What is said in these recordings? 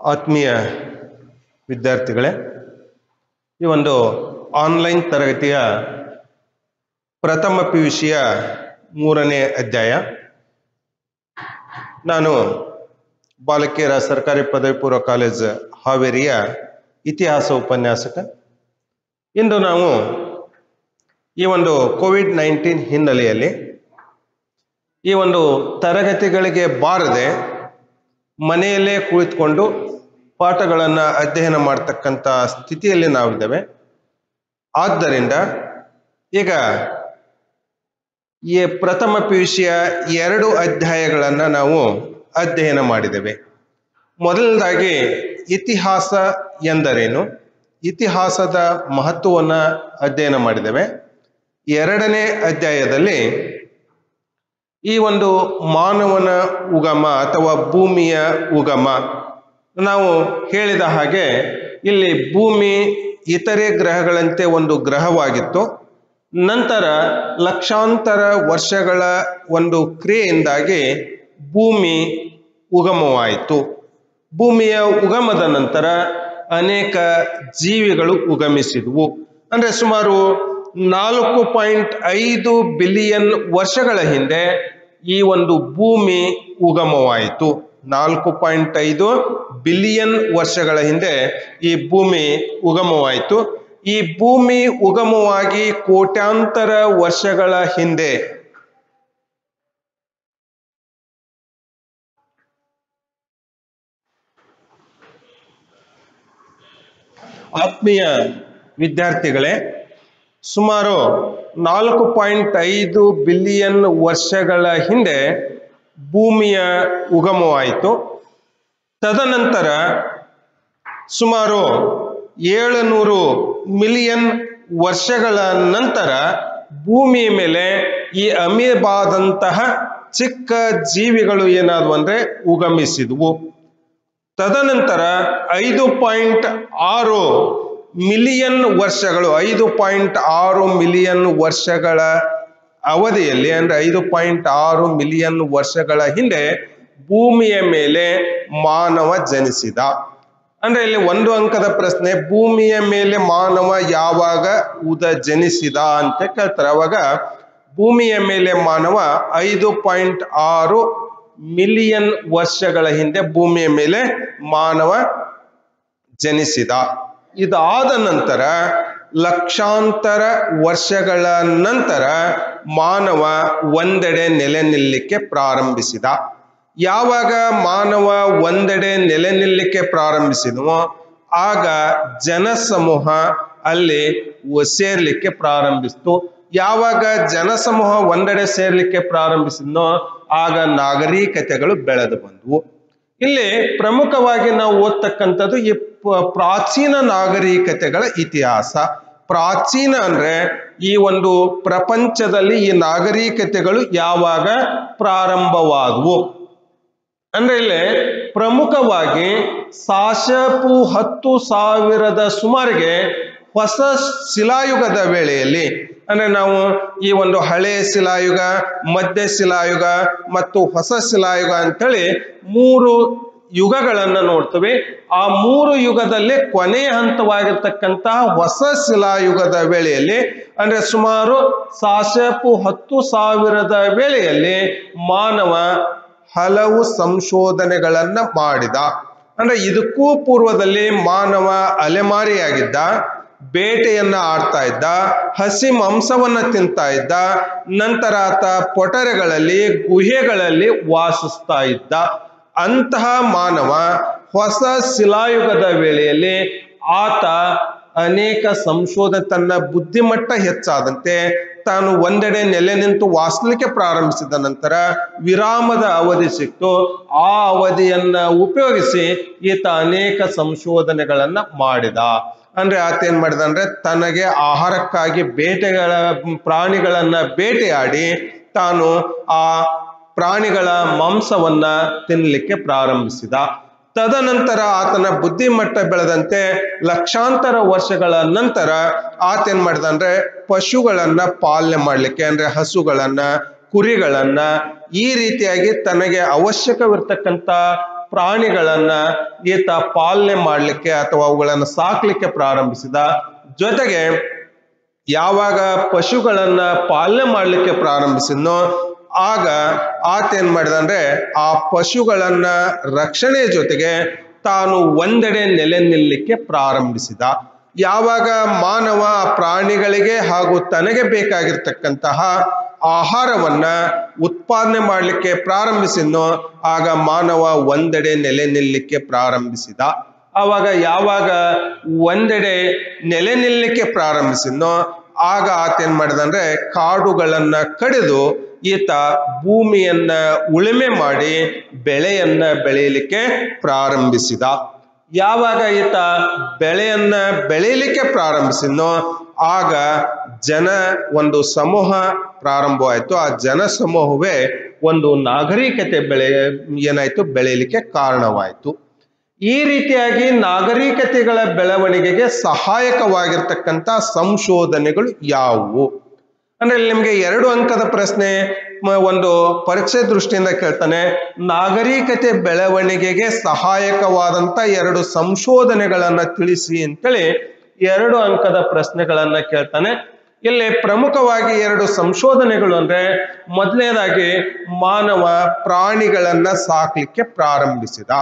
ಆತ್ಮೀಯ ವಿದ್ಯಾರ್ಥಿಗಳೇ ಈ ಒಂದು ಆನ್ಲೈನ್ ತರಗತಿಯ ಪ್ರಥಮ ಪಿ ಯು ಸಿಯ ಮೂರನೇ ಅಧ್ಯಾಯ ನಾನು ಬಾಲಕಿಯರ ಸರ್ಕಾರಿ ಪದವಿ ಪೂರ್ವ ಕಾಲೇಜ್ ಹಾವೇರಿಯ ಇತಿಹಾಸ ಉಪನ್ಯಾಸಕ ಇಂದು ನಾವು ಈ ಒಂದು ಕೋವಿಡ್ ನೈನ್ಟೀನ್ ಹಿನ್ನೆಲೆಯಲ್ಲಿ ಈ ಒಂದು ತರಗತಿಗಳಿಗೆ ಬಾರದೆ ಮನೆಯಲ್ಲೇ ಕುಳಿತುಕೊಂಡು ಪಾಠಗಳನ್ನು ಅಧ್ಯಯನ ಮಾಡ್ತಕ್ಕಂಥ ಸ್ಥಿತಿಯಲ್ಲಿ ನಾವಿದ್ದೇವೆ ಆದ್ದರಿಂದ ಈಗ ಈ ಪ್ರಥಮ ಪಿ ಯು ಸಿಯ ಎರಡು ಅಧ್ಯಾಯಗಳನ್ನು ನಾವು ಅಧ್ಯಯನ ಮಾಡಿದ್ದೇವೆ ಮೊದಲನೇದಾಗಿ ಇತಿಹಾಸ ಎಂದರೇನು ಇತಿಹಾಸದ ಮಹತ್ವವನ್ನು ಅಧ್ಯಯನ ಮಾಡಿದ್ದೇವೆ ಎರಡನೇ ಅಧ್ಯಾಯದಲ್ಲಿ ಈ ಒಂದು ಮಾನವನ ಉಗಮ ಅಥವಾ ಭೂಮಿಯ ಉಗಮ ನಾವು ಹೇಳಿದ ಹಾಗೆ ಇಲ್ಲಿ ಭೂಮಿ ಇತರೆ ಗ್ರಹಗಳಂತೆ ಒಂದು ಗ್ರಹವಾಗಿತ್ತು ನಂತರ ಲಕ್ಷಾಂತರ ವರ್ಷಗಳ ಒಂದು ಕ್ರಿಯೆಯಿಂದಾಗಿ ಭೂಮಿ ಉಗಮವಾಯಿತು ಭೂಮಿಯ ಉಗಮದ ನಂತರ ಅನೇಕ ಜೀವಿಗಳು ಉಗಮಿಸಿದವು ಅಂದರೆ ಸುಮಾರು ನಾಲ್ಕು ಪಾಯಿಂಟ್ ಐದು ಬಿಲಿಯನ್ ವರ್ಷಗಳ ಹಿಂದೆ ಈ ಒಂದು ಭೂಮಿ ಉಗಮವಾಯಿತು ನಾಲ್ಕು ಪಾಯಿಂಟ್ ಐದು ಬಿಲಿಯನ್ ವರ್ಷಗಳ ಹಿಂದೆ ಈ ಭೂಮಿ ಉಗಮವಾಯಿತು ಈ ಭೂಮಿ ಉಗಮವಾಗಿ ಕೋಟ್ಯಾಂತರ ವರ್ಷಗಳ ಹಿಂದೆ ಆತ್ಮೀಯ ವಿದ್ಯಾರ್ಥಿಗಳೇ ಸುಮಾರು ನಾಲ್ಕು ಪಾಯಿಂಟ್ ಐದು ಬಿಲಿಯನ್ ವರ್ಷಗಳ ಹಿಂದೆ ಭೂಮಿಯ ಉಗಮವಾಯಿತು ತದನಂತರ ಸುಮಾರು ಏಳುನೂರು ಮಿಲಿಯನ್ ವರ್ಷಗಳ ನಂತರ ಭೂಮಿಯ ಮೇಲೆ ಈ ಅಮೀಬಾದಂತಹ ಚಿಕ್ಕ ಜೀವಿಗಳು ಏನಾದವು ಅಂದ್ರೆ ಉಗಮಿಸಿದವು ತದನಂತರ ಐದು ಪಾಯಿಂಟ್ ಆರು ಮಿಲಿಯನ್ ವರ್ಷಗಳು ಐದು ಪಾಯಿಂಟ್ ಆರು ಮಿಲಿಯನ್ ವರ್ಷಗಳ ಅವಧಿಯಲ್ಲಿ ಅಂದ್ರೆ ಐದು ಪಾಯಿಂಟ್ ಆರು ಮಿಲಿಯನ್ ವರ್ಷಗಳ ಹಿಂದೆ ಭೂಮಿಯ ಮೇಲೆ ಮಾನವ ಜನಿಸಿದ ಅಂದ್ರೆ ಇಲ್ಲಿ ಒಂದು ಅಂಕದ ಪ್ರಶ್ನೆ ಭೂಮಿಯ ಮೇಲೆ ಮಾನವ ಯಾವಾಗ ಉದ ಜನಿಸಿದ ಅಂತ ಕೇಳ್ತಾರೆ ಅವಾಗ ಭೂಮಿಯ ಮೇಲೆ ಮಾನವ ಐದು ಪಾಯಿಂಟ್ ಆರು ಮಿಲಿಯನ್ ವರ್ಷಗಳ ಹಿಂದೆ ಭೂಮಿಯ ಮೇಲೆ ಮಾನವ ಜನಿಸಿದ ಇದಾದ ನಂತರ ಲಕ್ಷಾಂತರ ವರ್ಷಗಳ ನಂತರ ಮಾನವ ಒಂದೆಡೆ ನೆಲೆ ನಿಲ್ಲಕ್ಕೆ ಪ್ರಾರಂಭಿಸಿದ ಯಾವಾಗ ಮಾನವ ಒಂದೆಡೆ ನೆಲೆ ನಿಲ್ಲಕ್ಕೆ ಪ್ರಾರಂಭಿಸಿದವೋ ಆಗ ಜನಸಮೂಹ ಅಲ್ಲಿ ಸೇರ್ಲಿಕ್ಕೆ ಪ್ರಾರಂಭಿಸಿತು ಯಾವಾಗ ಜನಸಮೂಹ ಒಂದೆಡೆ ಸೇರ್ಲಿಕ್ಕೆ ಪ್ರಾರಂಭಿಸಿದ್ನೋ ಆಗ ನಾಗರಿಕತೆಗಳು ಬೆಳೆದು ಬಂದವು ಇಲ್ಲಿ ಪ್ರಮುಖವಾಗಿ ನಾವು ಓದ್ತಕ್ಕಂಥದ್ದು ಈ ಪ್ರಾಚೀನ ನಾಗರಿಕತೆಗಳ ಇತಿಹಾಸ ಪ್ರಾಚೀನ ಅಂದ್ರೆ ಈ ಒಂದು ಪ್ರಪಂಚದಲ್ಲಿ ಈ ನಾಗರಿಕತೆಗಳು ಯಾವಾಗ ಪ್ರಾರಂಭವಾದವು ಅಂದ್ರೆ ಇಲ್ಲಿ ಪ್ರಮುಖವಾಗಿ ಸಾಶಪು ಹತ್ತು ಸಾವಿರದ ಸುಮಾರಿಗೆ ಹೊಸ ಶಿಲಾಯುಗದ ವೇಳೆಯಲ್ಲಿ ಅಂದ್ರೆ ನಾವು ಈ ಒಂದು ಹಳೆ ಶಿಲಾಯುಗ ಮಧ್ಯ ಶಿಲಾಯುಗ ಮತ್ತು ಹೊಸ ಶಿಲಾಯುಗ ಅಂತೇಳಿ ಮೂರು ಯುಗಗಳನ್ನ ನೋಡ್ತೇವೆ ಆ ಮೂರು ಯುಗದಲ್ಲಿ ಕೊನೆಯ ಹಂತವಾಗಿರ್ತಕ್ಕಂತಹ ಹೊಸ ಶಿಲಾಯುಗದ ವೇಳೆಯಲ್ಲಿ ಅಂದ್ರೆ ಸುಮಾರು ಸಾಶಪು ಹತ್ತು ಸಾವಿರದ ವೇಳೆಯಲ್ಲಿ ಮಾನವ ಹಲವು ಸಂಶೋಧನೆಗಳನ್ನ ಮಾಡಿದ ಅಂದ್ರೆ ಇದಕ್ಕೂ ಪೂರ್ವದಲ್ಲಿ ಮಾನವ ಅಲೆಮಾರಿಯಾಗಿದ್ದ ಬೇಟೆಯನ್ನ ಆಡ್ತಾ ಇದ್ದ ಹಸಿ ಮಾಂಸವನ್ನ ತಿಂತಾ ಇದ್ದ ನಂತರ ಆತ ಪೊಟರೆಗಳಲ್ಲಿ ಗುಹೆಗಳಲ್ಲಿ ವಾಸಿಸ್ತಾ ಇದ್ದ ಅಂತಹ ಮಾನವ ಹೊಸ ಶಿಲಾಯುಗದ ವೇಳೆಯಲ್ಲಿ ಆತ ಅನೇಕ ಸಂಶೋಧನೆ ತನ್ನ ಬುದ್ಧಿಮಟ್ಟ ಹೆಚ್ಚಾದಂತೆ ತಾನು ಒಂದೆಡೆ ನೆಲೆ ನಿಂತು ವಾಸಲಿಕ್ಕೆ ಪ್ರಾರಂಭಿಸಿದ ನಂತರ ವಿರಾಮದ ಅವಧಿ ಸಿಕ್ತು ಆ ಅವಧಿಯನ್ನ ಉಪಯೋಗಿಸಿ ಈತ ಅನೇಕ ಸಂಶೋಧನೆಗಳನ್ನ ಮಾಡಿದ ಅಂದ್ರೆ ಆತ ಏನ್ ಮಾಡಿದ ಅಂದ್ರೆ ತನಗೆ ಆಹಾರಕ್ಕಾಗಿ ಬೇಟೆಗಳ ಪ್ರಾಣಿಗಳನ್ನ ಬೇಟೆಯಾಡಿ ತಾನು ಆ ಪ್ರಾಣಿಗಳ ಮಾಂಸವನ್ನ ತಿನ್ನಲಿಕ್ಕೆ ಪ್ರಾರಂಭಿಸಿದ ತದನಂತರ ಆತನ ಬುದ್ಧಿಮಟ್ಟ ಬೆಳೆದಂತೆ ಲಕ್ಷಾಂತರ ವರ್ಷಗಳ ನಂತರ ಆತ ಏನ್ ಮಾಡಿದ ಅಂದ್ರೆ ಪಶುಗಳನ್ನ ಪಾಲನೆ ಮಾಡ್ಲಿಕ್ಕೆ ಅಂದ್ರೆ ಹಸುಗಳನ್ನ ಕುರಿಗಳನ್ನ ಈ ರೀತಿಯಾಗಿ ತನಗೆ ಅವಶ್ಯಕವಿರ್ತಕ್ಕಂಥ ಪ್ರಾಣಿಗಳನ್ನ ಈತ ಪಾಲನೆ ಮಾಡಲಿಕ್ಕೆ ಅಥವಾ ಅವುಗಳನ್ನು ಸಾಕ್ಲಿಕ್ಕೆ ಪ್ರಾರಂಭಿಸಿದ ಜೊತೆಗೆ ಯಾವಾಗ ಪಶುಗಳನ್ನ ಪಾಲನೆ ಮಾಡಲಿಕ್ಕೆ ಪ್ರಾರಂಭಿಸಿದ್ನೋ ಆಗ ಆತ ಏನ್ ಮಾಡಿದ ಅಂದ್ರೆ ಆ ಪಶುಗಳನ್ನ ರಕ್ಷಣೆ ಜೊತೆಗೆ ತಾನು ಒಂದೆಡೆ ನೆಲೆ ನಿಲ್ಲಕ್ಕೆ ಪ್ರಾರಂಭಿಸಿದ ಯಾವಾಗ ಮಾನವ ಪ್ರಾಣಿಗಳಿಗೆ ಹಾಗೂ ತನಗೆ ಬೇಕಾಗಿರ್ತಕ್ಕಂತಹ ಆಹಾರವನ್ನ ಉತ್ಪಾದನೆ ಮಾಡಲಿಕ್ಕೆ ಪ್ರಾರಂಭಿಸಿದ್ನೋ ಆಗ ಮಾನವ ಒಂದೆಡೆ ನೆಲೆ ನಿಲ್ಲಕ್ಕೆ ಪ್ರಾರಂಭಿಸಿದ ಆವಾಗ ಯಾವಾಗ ಒಂದೆಡೆ ನೆಲೆ ನಿಲ್ಲಕ್ಕೆ ಪ್ರಾರಂಭಿಸಿದ್ನೋ ಆಗ ಆತ ಏನ್ ಮಾಡಿದ ಅಂದ್ರೆ ಕಾಡುಗಳನ್ನ ಕಡಿದು ಈತ ಭೂಮಿಯನ್ನ ಉಳುಮೆ ಮಾಡಿ ಬೆಳೆಯನ್ನ ಬೆಳೆಯಲಿಕ್ಕೆ ಪ್ರಾರಂಭಿಸಿದ ಯಾವಾಗ ಈತ ಬೆಳೆಯನ್ನ ಬೆಳೆಯಲಿಕ್ಕೆ ಪ್ರಾರಂಭಿಸಿದ್ನೋ ಆಗ ಜನ ಒಂದು ಸಮೂಹ ಪ್ರಾರಂಭವಾಯಿತು ಆ ಜನ ಸಮೂಹವೇ ಒಂದು ನಾಗರಿಕತೆ ಬೆಳೆ ಏನಾಯ್ತು ಬೆಳೆಯಲಿಕ್ಕೆ ಕಾರಣವಾಯಿತು ಈ ರೀತಿಯಾಗಿ ನಾಗರಿಕತೆಗಳ ಬೆಳವಣಿಗೆಗೆ ಸಹಾಯಕವಾಗಿರ್ತಕ್ಕಂಥ ಸಂಶೋಧನೆಗಳು ಯಾವುವು ಅಂದ್ರೆ ಇಲ್ಲಿ ನಿಮಗೆ ಎರಡು ಅಂಕದ ಪ್ರಶ್ನೆ ಮ- ಒಂದು ಪರೀಕ್ಷೆ ದೃಷ್ಟಿಯಿಂದ ಕೇಳ್ತಾನೆ ನಾಗರಿಕತೆ ಬೆಳವಣಿಗೆಗೆ ಸಹಾಯಕವಾದಂತ ಎರಡು ಸಂಶೋಧನೆಗಳನ್ನ ತಿಳಿಸಿ ಅಂತೇಳಿ ಎರಡು ಅಂಕದ ಪ್ರಶ್ನೆಗಳನ್ನ ಕೇಳ್ತಾನೆ ಇಲ್ಲಿ ಪ್ರಮುಖವಾಗಿ ಎರಡು ಸಂಶೋಧನೆಗಳು ಅಂದ್ರೆ ಮೊದಲನೇದಾಗಿ ಮಾನವ ಪ್ರಾಣಿಗಳನ್ನ ಸಾಕ್ಲಿಕ್ಕೆ ಪ್ರಾರಂಭಿಸಿದ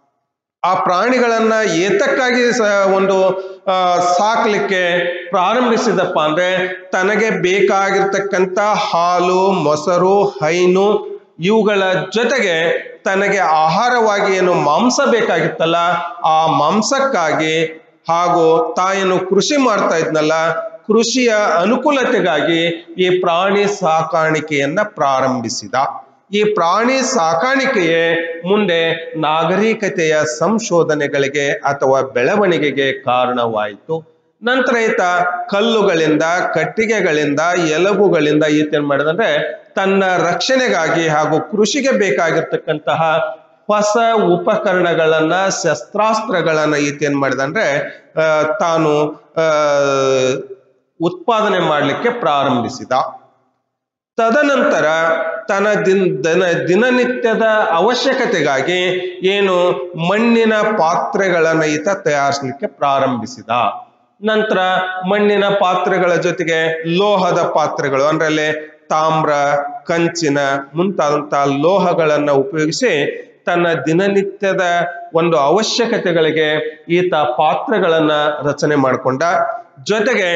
ಆ ಪ್ರಾಣಿಗಳನ್ನ ಏತಕ್ಕಾಗಿ ಸ- ಒಂದು ಆ, ಸಾಕ್ಲಿಕ್ಕೆ ಪ್ರಾರಂಭಿಸಿದಪ್ಪ ಅಂದ್ರೆ ತನಗೆ ಬೇಕಾಗಿರ್ತಕ್ಕಂಥ ಹಾಲು ಮೊಸರು ಹೈನು ಇವುಗಳ ಜೊತೆಗೆ ತನಗೆ ಆಹಾರವಾಗಿ ಏನು ಮಾಂಸ ಬೇಕಾಗಿತ್ತಲ್ಲ ಆ ಮಾಂಸಕ್ಕಾಗಿ ಹಾಗೂ ತಾಯೇನು ಕೃಷಿ ಮಾಡ್ತಾ ಇದ್ನಲ್ಲ ಕೃಷಿಯ ಅನುಕೂಲತೆಗಾಗಿ ಈ ಪ್ರಾಣಿ ಸಾಕಾಣಿಕೆಯನ್ನ ಪ್ರಾರಂಭಿಸಿದ ಈ ಪ್ರಾಣಿ ಸಾಕಾಣಿಕೆಯೇ ಮುಂದೆ ನಾಗರಿಕತೆಯ ಸಂಶೋಧನೆಗಳಿಗೆ ಅಥವಾ ಬೆಳವಣಿಗೆಗೆ ಕಾರಣವಾಯಿತು ನಂತರ ಈತ ಕಲ್ಲುಗಳಿಂದ ಕಟ್ಟಿಗೆಗಳಿಂದ ಎಲಬುಗಳಿಂದ ಈತ ಏನ್ ಮಾಡಿದಂದ್ರೆ ತನ್ನ ರಕ್ಷಣೆಗಾಗಿ ಹಾಗೂ ಕೃಷಿಗೆ ಬೇಕಾಗಿರ್ತಕ್ಕಂತಹ ಹೊಸ ಉಪಕರಣಗಳನ್ನ ಶಸ್ತ್ರಾಸ್ತ್ರಗಳನ್ನ ಈತ ಏನ್ ಮಾಡಿದಂದ್ರೆ ಆ, ತಾನು ಆ, ಉತ್ಪಾದನೆ ಮಾಡಲಿಕ್ಕೆ ಪ್ರಾರಂಭಿಸಿದ ತದನಂತರ ತನ್ನ ದಿನ ದಿನ ದಿನನಿತ್ಯದ ಅವಶ್ಯಕತೆಗಾಗಿ ಏನು ಮಣ್ಣಿನ ಪಾತ್ರೆಗಳನ್ನ ಈತ ತಯಾರಿಸಲಿಕ್ಕೆ ಪ್ರಾರಂಭಿಸಿದ ನಂತರ ಮಣ್ಣಿನ ಪಾತ್ರೆಗಳ ಜೊತೆಗೆ ಲೋಹದ ಪಾತ್ರೆಗಳು ಅಂದ್ರೆ ಅಲ್ಲಿ ತಾಮ್ರ ಕಂಚಿನ ಮುಂತಾದಂತ ಲೋಹಗಳನ್ನ ಉಪಯೋಗಿಸಿ ತನ್ನ ದಿನನಿತ್ಯದ ಒಂದು ಅವಶ್ಯಕತೆಗಳಿಗೆ ಈತ ಪಾತ್ರೆಗಳನ್ನ ರಚನೆ ಮಾಡಿಕೊಂಡ ಜೊತೆಗೆ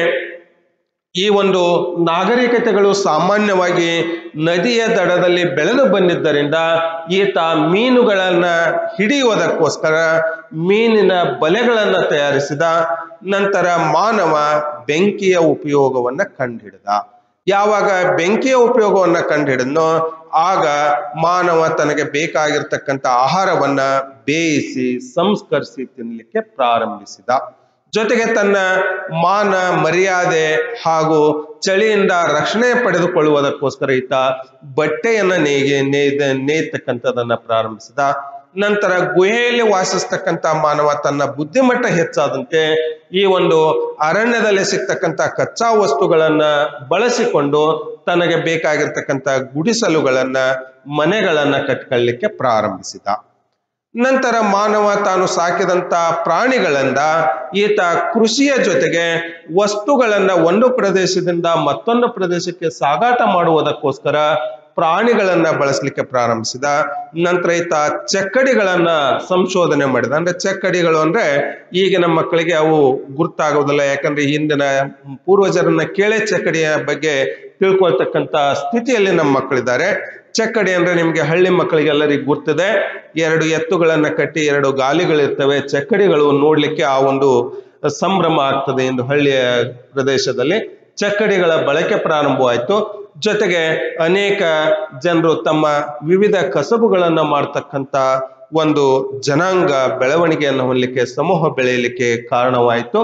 ಈ ಒಂದು ನಾಗರಿಕತೆಗಳು ಸಾಮಾನ್ಯವಾಗಿ ನದಿಯ ದಡದಲ್ಲಿ ಬೆಳೆದು ಬಂದಿದ್ದರಿಂದ ಈತ ಮೀನುಗಳನ್ನ ಹಿಡಿಯುವುದಕ್ಕೋಸ್ಕರ ಮೀನಿನ ಬಲೆಗಳನ್ನ ತಯಾರಿಸಿದ ನಂತರ ಮಾನವ ಬೆಂಕಿಯ ಉಪಯೋಗವನ್ನ ಕಂಡುಹಿಡಿದ ಯಾವಾಗ ಬೆಂಕಿಯ ಉಪಯೋಗವನ್ನ ಕಂಡುಹಿಡಿದ್ನೋ ಆಗ ಮಾನವ ತನಗೆ ಬೇಕಾಗಿರ್ತಕ್ಕಂಥ ಆಹಾರವನ್ನ ಬೇಯಿಸಿ ಸಂಸ್ಕರಿಸಿ ತಿನ್ನಲಿಕ್ಕೆ ಪ್ರಾರಂಭಿಸಿದ ಜೊತೆಗೆ ತನ್ನ ಮಾನ ಮರ್ಯಾದೆ ಹಾಗೂ ಚಳಿಯಿಂದ ರಕ್ಷಣೆ ಪಡೆದುಕೊಳ್ಳುವುದಕ್ಕೋಸ್ಕರ ಈತ ಬಟ್ಟೆಯನ್ನ ನೇಯ್ಗೆ ನೇಯ್ದ ನೇಯ್ತಕ್ಕಂಥದನ್ನ ಪ್ರಾರಂಭಿಸಿದ ನಂತರ ಗುಹೆಯಲ್ಲಿ ವಾಸಿಸ್ತಕ್ಕಂಥ ಮಾನವ ತನ್ನ ಬುದ್ಧಿಮಟ್ಟ ಹೆಚ್ಚಾದಂತೆ ಈ ಒಂದು ಅರಣ್ಯದಲ್ಲಿ ಸಿಗ್ತಕ್ಕಂಥ ಕಚ್ಚಾ ವಸ್ತುಗಳನ್ನ ಬಳಸಿಕೊಂಡು ತನಗೆ ಬೇಕಾಗಿರ್ತಕ್ಕಂಥ ಗುಡಿಸಲುಗಳನ್ನ ಮನೆಗಳನ್ನ ಕಟ್ಕೊಳ್ಳಿಕ್ಕೆ ಪ್ರಾರಂಭಿಸಿದ ನಂತರ ಮಾನವ ತಾನು ಸಾಕಿದಂತ ಪ್ರಾಣಿಗಳಿಂದ ಈತ ಕೃಷಿಯ ಜೊತೆಗೆ ವಸ್ತುಗಳನ್ನ ಒಂದು ಪ್ರದೇಶದಿಂದ ಮತ್ತೊಂದು ಪ್ರದೇಶಕ್ಕೆ ಸಾಗಾಟ ಮಾಡುವುದಕ್ಕೋಸ್ಕರ ಪ್ರಾಣಿಗಳನ್ನ ಬಳಸಲಿಕ್ಕೆ ಪ್ರಾರಂಭಿಸಿದ ನಂತರ ಈತ ಚಕ್ಕಡಿಗಳನ್ನ ಸಂಶೋಧನೆ ಮಾಡಿದ ಅಂದ್ರೆ ಚಕ್ಕಡಿಗಳು ಅಂದ್ರೆ ಈಗಿನ ಮಕ್ಕಳಿಗೆ ಅವು ಗುರ್ತಾಗೋದಿಲ್ಲ ಯಾಕಂದ್ರೆ ಹಿಂದಿನ ಪೂರ್ವಜರನ್ನ ಕೇಳೆ ಚಕ್ಕಡಿಯ ಬಗ್ಗೆ ತಿಳ್ಕೊಳ್ತಕ್ಕಂತ ಸ್ಥಿತಿಯಲ್ಲಿ ನಮ್ಮ ಮಕ್ಕಳಿದ್ದಾರೆ ಚಕ್ಕಡಿ ಅಂದ್ರೆ ನಿಮ್ಗೆ ಹಳ್ಳಿ ಮಕ್ಕಳಿಗೆಲ್ಲರಿಗೂ ಗುರ್ತಿದೆ ಎರಡು ಎತ್ತುಗಳನ್ನ ಕಟ್ಟಿ ಎರಡು ಗಾಲಿಗಳಿರ್ತವೆ ಚಕ್ಕಡಿಗಳು ನೋಡ್ಲಿಕ್ಕೆ ಆ ಒಂದು ಸಂಭ್ರಮ ಆಗ್ತದೆ ಎಂದು ಹಳ್ಳಿಯ ಪ್ರದೇಶದಲ್ಲಿ ಚಕ್ಕಡಿಗಳ ಬಳಕೆ ಪ್ರಾರಂಭವಾಯಿತು ಜೊತೆಗೆ ಅನೇಕ ಜನರು ತಮ್ಮ ವಿವಿಧ ಕಸಬುಗಳನ್ನ ಮಾಡ್ತಕ್ಕಂಥ ಒಂದು ಜನಾಂಗ ಬೆಳವಣಿಗೆಯನ್ನು ಹೊಂದಲಿಕ್ಕೆ ಸಮೂಹ ಬೆಳೆಯಲಿಕ್ಕೆ ಕಾರಣವಾಯಿತು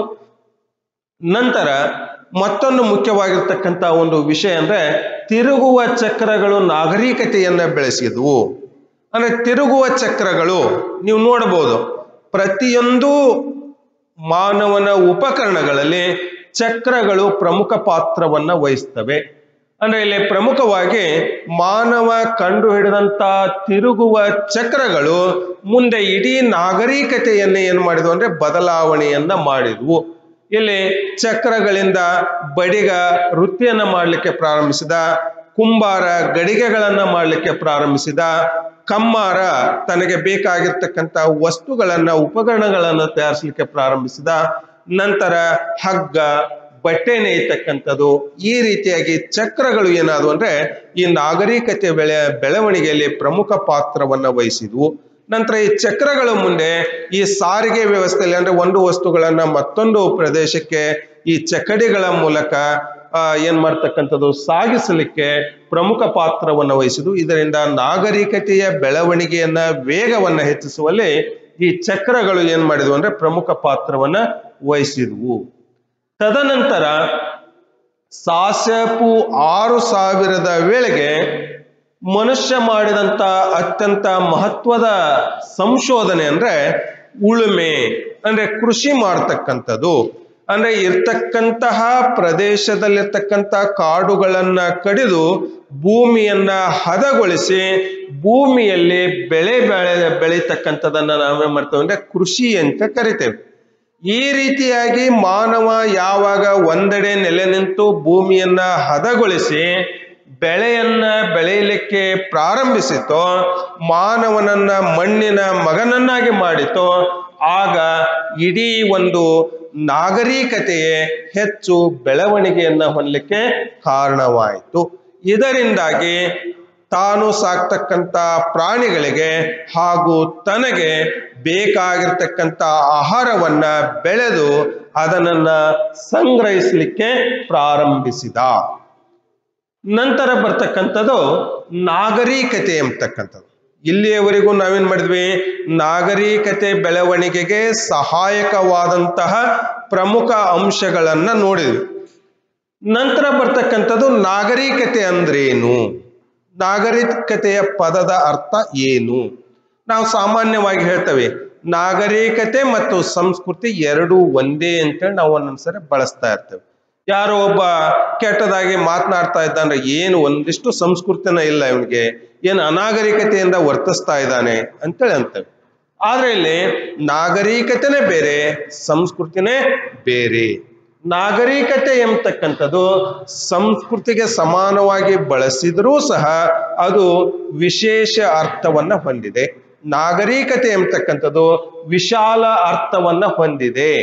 ನಂತರ ಮತ್ತೊಂದು ಮುಖ್ಯವಾಗಿರ್ತಕ್ಕಂಥ ಒಂದು ವಿಷಯ ಅಂದ್ರೆ ತಿರುಗುವ ಚಕ್ರಗಳು ನಾಗರಿಕತೆಯನ್ನ ಬೆಳೆಸಿದ್ವು ಅಂದ್ರೆ ತಿರುಗುವ ಚಕ್ರಗಳು ನೀವು ನೋಡಬಹುದು ಪ್ರತಿಯೊಂದು ಮಾನವನ ಉಪಕರಣಗಳಲ್ಲಿ ಚಕ್ರಗಳು ಪ್ರಮುಖ ಪಾತ್ರವನ್ನ ವಹಿಸ್ತವೆ ಅಂದ್ರೆ ಇಲ್ಲಿ ಪ್ರಮುಖವಾಗಿ ಮಾನವ ಕಂಡು ಹಿಡಿದಂತ ತಿರುಗುವ ಚಕ್ರಗಳು ಮುಂದೆ ಇಡೀ ನಾಗರಿಕತೆಯನ್ನ ಏನ್ ಮಾಡಿದ್ವು ಅಂದ್ರೆ ಬದಲಾವಣೆಯನ್ನ ಮಾಡಿದ್ವು ಇಲ್ಲಿ ಚಕ್ರಗಳಿಂದ ಬಡಿಗ ವೃತ್ತಿಯನ್ನ ಮಾಡಲಿಕ್ಕೆ ಪ್ರಾರಂಭಿಸಿದ ಕುಂಬಾರ ಗಡಿಗೆಗಳನ್ನ ಮಾಡಲಿಕ್ಕೆ ಪ್ರಾರಂಭಿಸಿದ ಕಮ್ಮಾರ ತನಗೆ ಬೇಕಾಗಿರ್ತಕ್ಕಂಥ ವಸ್ತುಗಳನ್ನ ಉಪಕರಣಗಳನ್ನ ತಯಾರಿಸಲಿಕ್ಕೆ ಪ್ರಾರಂಭಿಸಿದ ನಂತರ ಹಗ್ಗ ಬಟ್ಟೆ ನೇಯ್ತಕ್ಕಂಥದ್ದು ಈ ರೀತಿಯಾಗಿ ಚಕ್ರಗಳು ಏನಾದವು ಅಂದ್ರೆ ಈ ನಾಗರಿಕತೆ ಬೆಳೆ ಬೆಳವಣಿಗೆಯಲ್ಲಿ ಪ್ರಮುಖ ಪಾತ್ರವನ್ನ ವಹಿಸಿದ್ವು ನಂತರ ಈ ಚಕ್ರಗಳು ಮುಂದೆ ಈ ಸಾರಿಗೆ ವ್ಯವಸ್ಥೆಯಲ್ಲಿ ಅಂದ್ರೆ ಒಂದು ವಸ್ತುಗಳನ್ನ ಮತ್ತೊಂದು ಪ್ರದೇಶಕ್ಕೆ ಈ ಚಕಡಿಗಳ ಮೂಲಕ ಆ, ಏನ್ ಮಾಡ್ತಕ್ಕಂಥದ್ದು ಸಾಗಿಸಲಿಕ್ಕೆ ಪ್ರಮುಖ ಪಾತ್ರವನ್ನು ವಹಿಸಿದ್ವು ಇದರಿಂದ ನಾಗರಿಕತೆಯ ಬೆಳವಣಿಗೆಯನ್ನ ವೇಗವನ್ನ ಹೆಚ್ಚಿಸುವಲ್ಲಿ ಈ ಚಕ್ರಗಳು ಏನ್ ಮಾಡಿದ್ವು ಅಂದ್ರೆ ಪ್ರಮುಖ ಪಾತ್ರವನ್ನ ವಹಿಸಿದ್ವು ತದನಂತರ ಸಾಸಪು ಆರು ಸಾವಿರದ ವೇಳೆಗೆ ಮನುಷ್ಯ ಮಾಡಿದಂತ ಅತ್ಯಂತ ಮಹತ್ವದ ಸಂಶೋಧನೆ ಅಂದ್ರೆ ಉಳುಮೆ ಅಂದ್ರೆ ಕೃಷಿ ಮಾಡ್ತಕ್ಕಂಥದ್ದು ಅಂದ್ರೆ ಇರ್ತಕ್ಕಂತಹ ಪ್ರದೇಶದಲ್ಲಿರ್ತಕ್ಕಂಥ ಕಾಡುಗಳನ್ನ ಕಡಿದು ಭೂಮಿಯನ್ನ ಹದಗೊಳಿಸಿ ಭೂಮಿಯಲ್ಲಿ ಬೆಳೆ ಬೆಳೆ ಬೆಳೀತಕ್ಕಂಥದನ್ನ ನಾವೇನ್ ಮಾಡ್ತೇವೆ ಅಂದ್ರೆ ಕೃಷಿ ಅಂತ ಕರಿತೇವೆ ಈ ರೀತಿಯಾಗಿ ಮಾನವ ಯಾವಾಗ ಒಂದೆಡೆ ನೆಲೆ ನಿಂತು ಭೂಮಿಯನ್ನ ಹದಗೊಳಿಸಿ ಬೆಳೆಯನ್ನ ಬೆಳೆಯಲಿಕ್ಕೆ ಪ್ರಾರಂಭಿಸಿತೋ ಮಾನವನನ್ನ ಮಣ್ಣಿನ ಮಗನನ್ನಾಗಿ ಮಾಡಿತೋ ಆಗ ಇಡೀ ಒಂದು ನಾಗರಿಕತೆಯೇ ಹೆಚ್ಚು ಬೆಳವಣಿಗೆಯನ್ನ ಹೊಂದಲಿಕ್ಕೆ ಕಾರಣವಾಯಿತು ಇದರಿಂದಾಗಿ ತಾನು ಸಾಕ್ತಕ್ಕಂಥ ಪ್ರಾಣಿಗಳಿಗೆ ಹಾಗೂ ತನಗೆ ಬೇಕಾಗಿರ್ತಕ್ಕಂಥ ಆಹಾರವನ್ನ ಬೆಳೆದು ಅದನ್ನ ಸಂಗ್ರಹಿಸಲಿಕ್ಕೆ ಪ್ರಾರಂಭಿಸಿದ ನಂತರ ಬರ್ತಕ್ಕಂಥದ್ದು ನಾಗರಿಕತೆ ಎಂಬತಕ್ಕಂಥದ್ದು ಇಲ್ಲಿಯವರೆಗೂ ನಾವೇನ್ ಮಾಡಿದ್ವಿ ನಾಗರಿಕತೆ ಬೆಳವಣಿಗೆಗೆ ಸಹಾಯಕವಾದಂತಹ ಪ್ರಮುಖ ಅಂಶಗಳನ್ನ ನೋಡಿದ್ವಿ ನಂತರ ಬರ್ತಕ್ಕಂಥದ್ದು ನಾಗರಿಕತೆ ಅಂದ್ರೇನು ನಾಗರಿಕತೆಯ ಪದದ ಅರ್ಥ ಏನು ನಾವು ಸಾಮಾನ್ಯವಾಗಿ ಹೇಳ್ತೇವೆ ನಾಗರಿಕತೆ ಮತ್ತು ಸಂಸ್ಕೃತಿ ಎರಡು ಒಂದೇ ಅಂತೇಳಿ ನಾವು ಒಂದೊಂದ್ಸರಿ ಬಳಸ್ತಾ ಇರ್ತೇವೆ ಯಾರೋ ಒಬ್ಬ ಕೆಟ್ಟದಾಗಿ ಮಾತನಾಡ್ತಾ ಇದ್ದಾನೆ ಏನು ಒಂದಿಷ್ಟು ಸಂಸ್ಕೃತಿನ ಇಲ್ಲ ಇವನಿಗೆ ಏನು ಅನಾಗರಿಕತೆಯಿಂದ ವರ್ತಿಸ್ತಾ ಇದ್ದಾನೆ ಅಂತೇಳಿ ಅಂತೇವೆ ಆದ್ರೆ ಇಲ್ಲಿ ನಾಗರಿಕತೆನೇ ಬೇರೆ ಸಂಸ್ಕೃತಿನೇ ಬೇರೆ ನಾಗರಿಕತೆ ಎಂಬತಕ್ಕಂಥದ್ದು ಸಂಸ್ಕೃತಿಗೆ ಸಮಾನವಾಗಿ ಬಳಸಿದರೂ ಸಹ ಅದು ವಿಶೇಷ ಅರ್ಥವನ್ನ ಹೊಂದಿದೆ ನಾಗರಿಕತೆ ಎಂಬತಕ್ಕಂಥದ್ದು ವಿಶಾಲ ಅರ್ಥವನ್ನ ಹೊಂದಿದೆ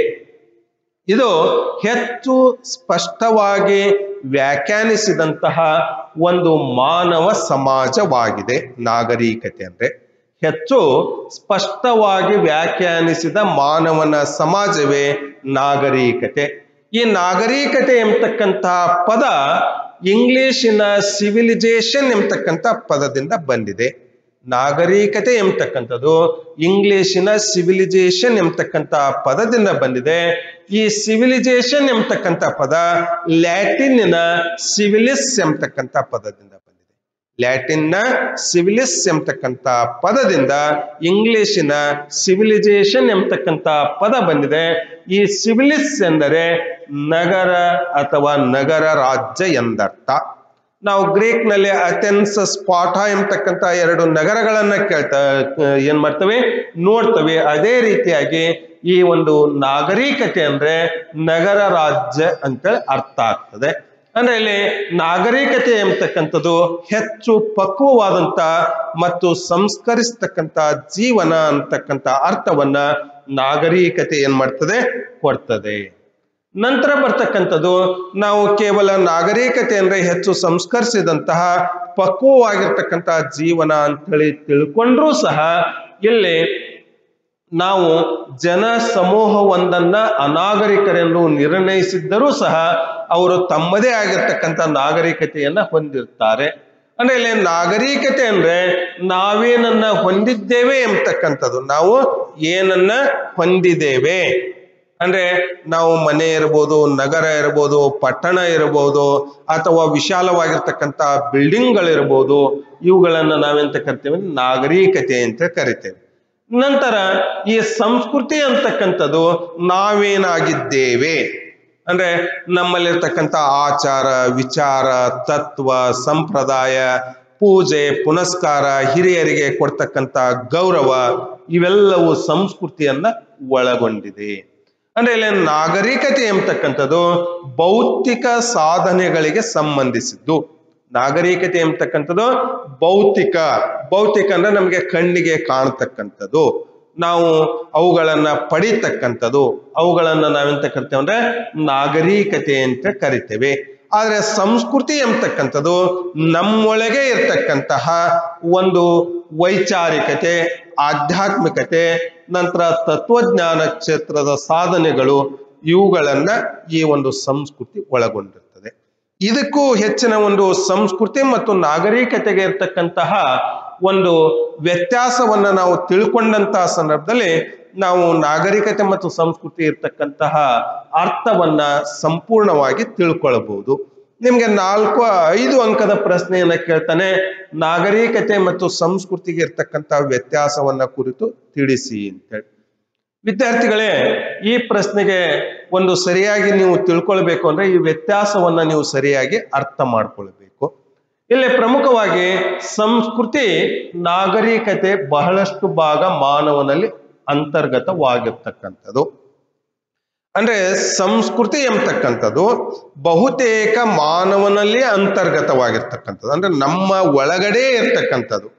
ಇದು ಹೆಚ್ಚು ಸ್ಪಷ್ಟವಾಗಿ ವ್ಯಾಖ್ಯಾನಿಸಿದಂತಹ ಒಂದು ಮಾನವ ಸಮಾಜವಾಗಿದೆ ನಾಗರಿಕತೆ ಅಂದ್ರೆ ಹೆಚ್ಚು ಸ್ಪಷ್ಟವಾಗಿ ವ್ಯಾಖ್ಯಾನಿಸಿದ ಮಾನವನ ಸಮಾಜವೇ ನಾಗರಿಕತೆ ಈ ನಾಗರಿಕತೆ ಎಂಬತಕ್ಕಂತಹ ಪದ ಇಂಗ್ಲಿಶಿನ ಸಿವಿಲೈಸೇಷನ್ ಎಂಬತಕ್ಕಂಥ ಪದದಿಂದ ಬಂದಿದೆ ನಾಗರಿಕತೆ ಎಂಬತಕ್ಕಂಥದ್ದು ಇಂಗ್ಲಿಶಿನ ಸಿವಿಲೈಸೇಷನ್ ಎಂಬತಕ್ಕಂಥ ಪದದಿಂದ ಬಂದಿದೆ ಈ ಸಿವಿಲೈಸೇಷನ್ ಎಂಬತಕ್ಕಂಥ ಪದ ಲ್ಯಾಟಿನ್ನ ಸಿವಿಲಿಸ್ ಎಂಬತಕ್ಕಂಥ ಪದದಿಂದ ಬಂದಿದೆ ಲ್ಯಾಟಿನ್ನ ಸಿವಿಲಿಸ್ ಎಂಬತಕ್ಕಂಥ ಪದದಿಂದ ಇಂಗ್ಲಿಶಿನ ಸಿವಿಲೈಸೇಷನ್ ಎಂಬತಕ್ಕಂಥ ಪದ ಬಂದಿದೆ ಈ ಸಿವಿಲಿಸ್ ಎಂದರೆ ನಗರ ಅಥವಾ ನಗರ ರಾಜ್ಯ ಎಂದರ್ಥ ನಾವು ಗ್ರೀಕ್ ನಲ್ಲಿ ಅಥೆನ್ಸ್ ಸ್ಪಾಟ ಎಂಬತಕ್ಕಂಥ ಎರಡು ನಗರಗಳನ್ನ ಕೇಳ್ತಾ ಏನ್ ಮಾಡ್ತೇವೆ ನೋಡ್ತೇವೆ ಅದೇ ರೀತಿಯಾಗಿ ಈ ಒಂದು ನಾಗರಿಕತೆ ಅಂದ್ರೆ ನಗರ ರಾಜ್ಯ ಅಂತೇಳಿ ಅರ್ಥ ಆಗ್ತದೆ ಅಂದ್ರೆ ಇಲ್ಲಿ ನಾಗರಿಕತೆ ಎಂಬತಕ್ಕಂಥದ್ದು ಹೆಚ್ಚು ಪಕ್ವವಾದಂತ ಮತ್ತು ಸಂಸ್ಕರಿಸ್ತಕ್ಕಂಥ ಜೀವನ ಅಂತಕ್ಕಂಥ ಅರ್ಥವನ್ನ ನಾಗರಿಕತೆ ಏನ್ ಮಾಡ್ತದೆ ಕೊಡ್ತದೆ ನಂತರ ಬರ್ತಕ್ಕಂಥದ್ದು ನಾವು ಕೇವಲ ನಾಗರಿಕತೆ ಅಂದ್ರೆ ಹೆಚ್ಚು ಸಂಸ್ಕರಿಸಿದಂತಹ ಪಕ್ವವಾಗಿರ್ತಕ್ಕಂತಹ ಜೀವನ ಅಂತೇಳಿ ತಿಳ್ಕೊಂಡ್ರೂ ಸಹ ಇಲ್ಲಿ ನಾವು ಜನ ಸಮೂಹವೊಂದನ್ನ ಅನಾಗರಿಕರೆಂದು ನಿರ್ಣಯಿಸಿದ್ದರೂ ಸಹ ಅವರು ತಮ್ಮದೇ ಆಗಿರ್ತಕ್ಕಂಥ ನಾಗರಿಕತೆಯನ್ನ ಹೊಂದಿರ್ತಾರೆ ಅಂದ್ರೆ ಇಲ್ಲಿ ನಾಗರಿಕತೆ ಅಂದ್ರೆ ನಾವೇನನ್ನ ಹೊಂದಿದ್ದೇವೆ ಎಂಬತಕ್ಕಂಥದ್ದು ನಾವು ಏನನ್ನ ಹೊಂದಿದ್ದೇವೆ ಅಂದ್ರೆ ನಾವು ಮನೆ ಇರ್ಬೋದು ನಗರ ಇರ್ಬೋದು ಪಟ್ಟಣ ಇರಬಹುದು ಅಥವಾ ವಿಶಾಲವಾಗಿರ್ತಕ್ಕಂಥ ಬಿಲ್ಡಿಂಗ್ಗಳಿರ್ಬೋದು ಇವುಗಳನ್ನ ನಾವೆಂತ ಕರಿತೇವೆ ನಾಗರಿಕತೆ ಅಂತ ಕರಿತೇವೆ ನಂತರ ಈ ಸಂಸ್ಕೃತಿ ಅಂತಕ್ಕಂಥದ್ದು ನಾವೇನಾಗಿದ್ದೇವೆ ಅಂದ್ರೆ ನಮ್ಮಲ್ಲಿರ್ತಕ್ಕಂಥ ಆಚಾರ ವಿಚಾರ ತತ್ವ ಸಂಪ್ರದಾಯ ಪೂಜೆ ಪುನಸ್ಕಾರ ಹಿರಿಯರಿಗೆ ಕೊಡ್ತಕ್ಕಂಥ ಗೌರವ ಇವೆಲ್ಲವೂ ಸಂಸ್ಕೃತಿಯನ್ನ ಒಳಗೊಂಡಿದೆ ಅಂದ್ರೆ ಇಲ್ಲಿ ನಾಗರಿಕತೆ ಎಂಬತಕ್ಕಂಥದ್ದು ಭೌತಿಕ ಸಾಧನೆಗಳಿಗೆ ಸಂಬಂಧಿಸಿದ್ದು ನಾಗರಿಕತೆ ಎಂಬತಕ್ಕಂಥದ್ದು ಭೌತಿಕ ಭೌತಿಕ ಅಂದ್ರೆ ನಮಗೆ ಕಣ್ಣಿಗೆ ಕಾಣತಕ್ಕಂಥದ್ದು ನಾವು ಅವುಗಳನ್ನ ಪಡಿತಕ್ಕಂಥದ್ದು ಅವುಗಳನ್ನ ನಾವೆಂತ ಕರಿತೇವೆ ಅಂದ್ರೆ ನಾಗರಿಕತೆ ಅಂತ ಕರಿತೇವೆ ಆದ್ರೆ ಸಂಸ್ಕೃತಿ ಎಂಬತಕ್ಕಂಥದ್ದು ನಮ್ಮೊಳಗೆ ಇರ್ತಕ್ಕಂತಹ ಒಂದು ವೈಚಾರಿಕತೆ ಆಧ್ಯಾತ್ಮಿಕತೆ ನಂತರ ತತ್ವಜ್ಞಾನ ಕ್ಷೇತ್ರದ ಸಾಧನೆಗಳು ಇವುಗಳನ್ನ ಈ ಒಂದು ಸಂಸ್ಕೃತಿ ಒಳಗೊಂಡಿರ್ತದೆ ಇದಕ್ಕೂ ಹೆಚ್ಚಿನ ಒಂದು ಸಂಸ್ಕೃತಿ ಮತ್ತು ನಾಗರಿಕತೆಗೆ ಇರ್ತಕ್ಕಂತಹ ಒಂದು ವ್ಯತ್ಯಾಸವನ್ನ ನಾವು ತಿಳ್ಕೊಂಡಂತಹ ಸಂದರ್ಭದಲ್ಲಿ ನಾವು ನಾಗರಿಕತೆ ಮತ್ತು ಸಂಸ್ಕೃತಿ ಇರ್ತಕ್ಕಂತಹ ಅರ್ಥವನ್ನ ಸಂಪೂರ್ಣವಾಗಿ ತಿಳ್ಕೊಳ್ಬಹುದು ನಿಮ್ಗೆ ನಾಲ್ಕು ಐದು ಅಂಕದ ಪ್ರಶ್ನೆಯನ್ನ ಕೇಳ್ತಾನೆ ನಾಗರಿಕತೆ ಮತ್ತು ಸಂಸ್ಕೃತಿಗೆ ಇರ್ತಕ್ಕಂತಹ ವ್ಯತ್ಯಾಸವನ್ನ ಕುರಿತು ತಿಳಿಸಿ ಅಂತೇಳಿ ವಿದ್ಯಾರ್ಥಿಗಳೇ ಈ ಪ್ರಶ್ನೆಗೆ ಒಂದು ಸರಿಯಾಗಿ ನೀವು ತಿಳ್ಕೊಳ್ಬೇಕು ಅಂದ್ರೆ ಈ ವ್ಯತ್ಯಾಸವನ್ನ ನೀವು ಸರಿಯಾಗಿ ಅರ್ಥ ಮಾಡ್ಕೊಳ್ಬೇಕು ಇಲ್ಲಿ ಪ್ರಮುಖವಾಗಿ ಸಂಸ್ಕೃತಿ ನಾಗರಿಕತೆ ಬಹಳಷ್ಟು ಭಾಗ ಮಾನವನಲ್ಲಿ ಅಂತರ್ಗತವಾಗಿರ್ತಕ್ಕಂಥದ್ದು ಅಂದ್ರೆ ಸಂಸ್ಕೃತಿ ಎಂಬತಕ್ಕಂಥದ್ದು ಬಹುತೇಕ ಮಾನವನಲ್ಲಿ ಅಂತರ್ಗತವಾಗಿರ್ತಕ್ಕಂಥದ್ದು ಅಂದ್ರೆ ನಮ್ಮ ಒಳಗಡೆ ಇರ್ತಕ್ಕಂಥದ್ದು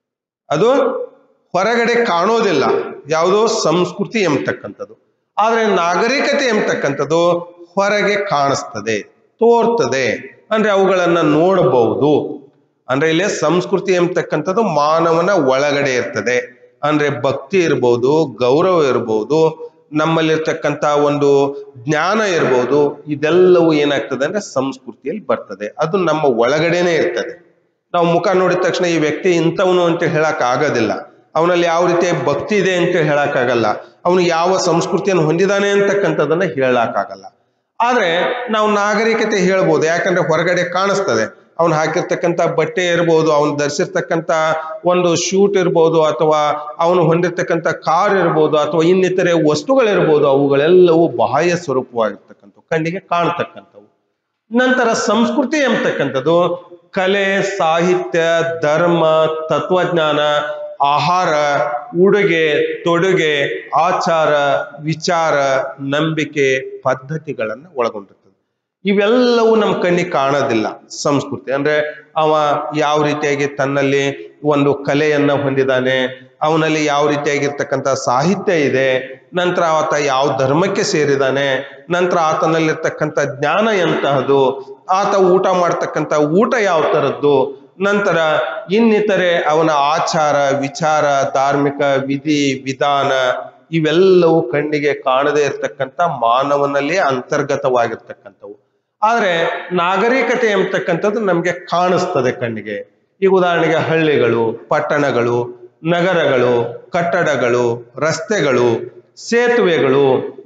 ಅದು ಹೊರಗಡೆ ಕಾಣೋದಿಲ್ಲ ಯಾವುದೋ ಸಂಸ್ಕೃತಿ ಎಂಬತಕ್ಕಂಥದ್ದು ಆದ್ರೆ ನಾಗರಿಕತೆ ಎಂಬತಕ್ಕಂಥದ್ದು ಹೊರಗೆ ಕಾಣಿಸ್ತದೆ ತೋರ್ತದೆ ಅಂದ್ರೆ ಅವುಗಳನ್ನ ನೋಡಬಹುದು ಅಂದ್ರೆ ಇಲ್ಲಿ ಸಂಸ್ಕೃತಿ ಎಂಬತಕ್ಕಂಥದ್ದು ಮಾನವನ ಒಳಗಡೆ ಇರ್ತದೆ ಅಂದ್ರೆ ಭಕ್ತಿ ಇರ್ಬೋದು ಗೌರವ ಇರ್ಬೋದು ನಮ್ಮಲ್ಲಿರ್ತಕ್ಕಂಥ ಒಂದು ಜ್ಞಾನ ಇರ್ಬೋದು ಇದೆಲ್ಲವೂ ಏನಾಗ್ತದೆ ಅಂದ್ರೆ ಸಂಸ್ಕೃತಿಯಲ್ಲಿ ಬರ್ತದೆ ಅದು ನಮ್ಮ ಒಳಗಡೆನೆ ಇರ್ತದೆ ನಾವು ಮುಖ ನೋಡಿದ ತಕ್ಷಣ ಈ ವ್ಯಕ್ತಿ ಇಂಥವನು ಅಂತ ಹೇಳಕ್ ಆಗೋದಿಲ್ಲ ಅವನಲ್ಲಿ ಯಾವ ರೀತಿಯ ಭಕ್ತಿ ಇದೆ ಅಂತ ಹೇಳಕ್ಕಾಗಲ್ಲ ಅವನು ಯಾವ ಸಂಸ್ಕೃತಿಯನ್ನು ಹೊಂದಿದಾನೆ ಅಂತಕ್ಕಂಥದ್ದನ್ನ ಹೇಳಕ್ಕಾಗಲ್ಲ ಆದ್ರೆ ನಾವು ನಾಗರಿಕತೆ ಹೇಳ್ಬೋದು ಯಾಕಂದ್ರೆ ಹೊರಗಡೆ ಕಾಣಿಸ್ತದೆ ಅವನು ಹಾಕಿರ್ತಕ್ಕಂಥ ಬಟ್ಟೆ ಇರ್ಬೋದು ಅವನು ಧರಿಸಿರ್ತಕ್ಕಂಥ ಒಂದು ಶೂಟ್ ಇರ್ಬೋದು ಅಥವಾ ಅವನು ಹೊಂದಿರ್ತಕ್ಕಂಥ ಕಾರ್ ಇರ್ಬೋದು ಅಥವಾ ಇನ್ನಿತರೆ ವಸ್ತುಗಳಿರ್ಬೋದು ಅವುಗಳೆಲ್ಲವೂ ಬಾಹ್ಯ ಸ್ವರೂಪವಾಗಿರ್ತಕ್ಕಂಥವು ಕಣ್ಣಿಗೆ ಕಾಣ್ತಕ್ಕಂಥವು ನಂತರ ಸಂಸ್ಕೃತಿ ಎಂಬತಕ್ಕಂಥದ್ದು ಕಲೆ ಸಾಹಿತ್ಯ ಧರ್ಮ ತತ್ವಜ್ಞಾನ ಆಹಾರ ಉಡುಗೆ ತೊಡುಗೆ ಆಚಾರ ವಿಚಾರ ನಂಬಿಕೆ ಪದ್ಧತಿಗಳನ್ನು ಒಳಗೊಂಡಿರ್ತದೆ ಇವೆಲ್ಲವೂ ನಮ್ಮ ಕಣ್ಣಿಗೆ ಕಾಣೋದಿಲ್ಲ ಸಂಸ್ಕೃತಿ ಅಂದ್ರೆ ಅವ ಯಾವ ರೀತಿಯಾಗಿ ತನ್ನಲ್ಲಿ ಒಂದು ಕಲೆಯನ್ನ ಹೊಂದಿದ್ದಾನೆ ಅವನಲ್ಲಿ ಯಾವ ರೀತಿಯಾಗಿರ್ತಕ್ಕಂಥ ಸಾಹಿತ್ಯ ಇದೆ ನಂತರ ಆತ ಯಾವ ಧರ್ಮಕ್ಕೆ ಸೇರಿದಾನೆ ನಂತರ ಆತನಲ್ಲಿರ್ತಕ್ಕಂಥ ಜ್ಞಾನ ಎಂತಹದು ಆತ ಊಟ ಮಾಡ್ತಕ್ಕಂಥ ಊಟ ಯಾವ ತರದ್ದು ನಂತರ ಇನ್ನಿತರೆ ಅವನ ಆಚಾರ ವಿಚಾರ ಧಾರ್ಮಿಕ ವಿಧಿ ವಿಧಾನ ಇವೆಲ್ಲವೂ ಕಣ್ಣಿಗೆ ಕಾಣದೇ ಇರತಕ್ಕಂಥ ಮಾನವನಲ್ಲಿ ಅಂತರ್ಗತವಾಗಿರ್ತಕ್ಕಂಥವು ಆದ್ರೆ ನಾಗರಿಕತೆ ಎಂಬತಕ್ಕಂಥದ್ದು ನಮ್ಗೆ ಕಾಣಿಸ್ತದೆ ಕಣ್ಣಿಗೆ ಈಗ ಉದಾಹರಣೆಗೆ ಹಳ್ಳಿಗಳು ಪಟ್ಟಣಗಳು ನಗರಗಳು ಕಟ್ಟಡಗಳು ರಸ್ತೆಗಳು ಸೇತುವೆಗಳು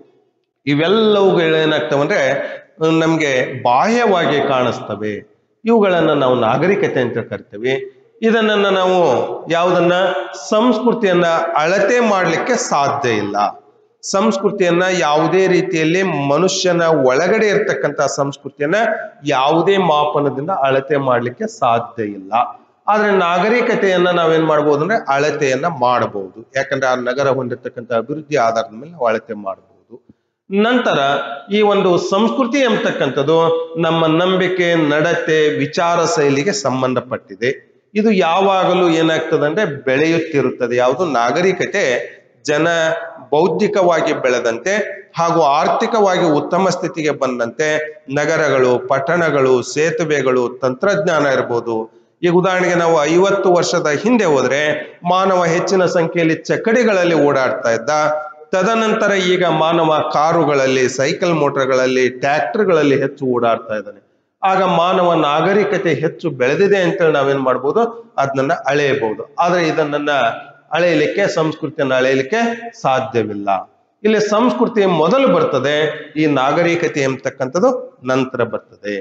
ಇವೆಲ್ಲವುಗಳು ಏನಾಗ್ತವೆ ಅಂದ್ರೆ ನಮ್ಗೆ ಬಾಹ್ಯವಾಗಿ ಕಾಣಿಸ್ತವೆ ಇವುಗಳನ್ನ ನಾವು ನಾಗರಿಕತೆ ಅಂತ ಕರಿತೇವೆ ಇದನ್ನ ನಾವು ಯಾವುದನ್ನ ಸಂಸ್ಕೃತಿಯನ್ನ ಅಳತೆ ಮಾಡಲಿಕ್ಕೆ ಸಾಧ್ಯ ಇಲ್ಲ ಸಂಸ್ಕೃತಿಯನ್ನ ಯಾವುದೇ ರೀತಿಯಲ್ಲಿ ಮನುಷ್ಯನ ಒಳಗಡೆ ಇರ್ತಕ್ಕಂಥ ಸಂಸ್ಕೃತಿಯನ್ನ ಯಾವುದೇ ಮಾಪನದಿಂದ ಅಳತೆ ಮಾಡಲಿಕ್ಕೆ ಸಾಧ್ಯ ಇಲ್ಲ ಆದ್ರೆ ನಾಗರಿಕತೆಯನ್ನ ನಾವೇನ್ ಮಾಡ್ಬೋದು ಅಂದ್ರೆ ಅಳತೆಯನ್ನ ಮಾಡಬಹುದು ಯಾಕಂದ್ರೆ ಆ ನಗರ ಹೊಂದಿರತಕ್ಕಂಥ ಅಭಿವೃದ್ಧಿ ಆಧಾರದ ಮೇಲೆ ನಾವು ಅಳತೆ ಮಾಡಬಹುದು ನಂತರ ಈ ಒಂದು ಸಂಸ್ಕೃತಿ ಎಂಬತಕ್ಕಂಥದ್ದು ನಮ್ಮ ನಂಬಿಕೆ ನಡತೆ ವಿಚಾರ ಶೈಲಿಗೆ ಸಂಬಂಧಪಟ್ಟಿದೆ ಇದು ಯಾವಾಗಲೂ ಏನಾಗ್ತದೆ ಅಂದ್ರೆ ಬೆಳೆಯುತ್ತಿರುತ್ತದೆ ಯಾವುದು ನಾಗರಿಕತೆ ಜನ ಬೌದ್ಧಿಕವಾಗಿ ಬೆಳೆದಂತೆ ಹಾಗೂ ಆರ್ಥಿಕವಾಗಿ ಉತ್ತಮ ಸ್ಥಿತಿಗೆ ಬಂದಂತೆ ನಗರಗಳು ಪಟ್ಟಣಗಳು ಸೇತುವೆಗಳು ತಂತ್ರಜ್ಞಾನ ಇರ್ಬೋದು ಈಗ ಉದಾಹರಣೆಗೆ ನಾವು ಐವತ್ತು ವರ್ಷದ ಹಿಂದೆ ಹೋದ್ರೆ ಮಾನವ ಹೆಚ್ಚಿನ ಸಂಖ್ಯೆಯಲ್ಲಿ ಚಕ್ಕಡಿಗಳಲ್ಲಿ ಓಡಾಡ್ತಾ ಇದ್ದ ತದನಂತರ ಈಗ ಮಾನವ ಕಾರುಗಳಲ್ಲಿ ಸೈಕಲ್ ಮೋಟರ್ಗಳಲ್ಲಿ ಟ್ರ್ಯಾಕ್ಟರ್ಗಳಲ್ಲಿ ಹೆಚ್ಚು ಓಡಾಡ್ತಾ ಇದ್ದಾನೆ ಆಗ ಮಾನವ ನಾಗರಿಕತೆ ಹೆಚ್ಚು ಬೆಳೆದಿದೆ ಅಂತೇಳಿ ನಾವೇನ್ ಮಾಡ್ಬೋದು ಅದನ್ನ ಅಳೆಯಬಹುದು ಆದ್ರೆ ಇದನ್ನ ಅಳೆಯಲಿಕ್ಕೆ ಸಂಸ್ಕೃತಿಯನ್ನು ಅಳೆಯಲಿಕ್ಕೆ ಸಾಧ್ಯವಿಲ್ಲ ಇಲ್ಲಿ ಸಂಸ್ಕೃತಿ ಮೊದಲು ಬರ್ತದೆ ಈ ನಾಗರಿಕತೆ ಎಂಬತಕ್ಕಂಥದ್ದು ನಂತರ ಬರ್ತದೆ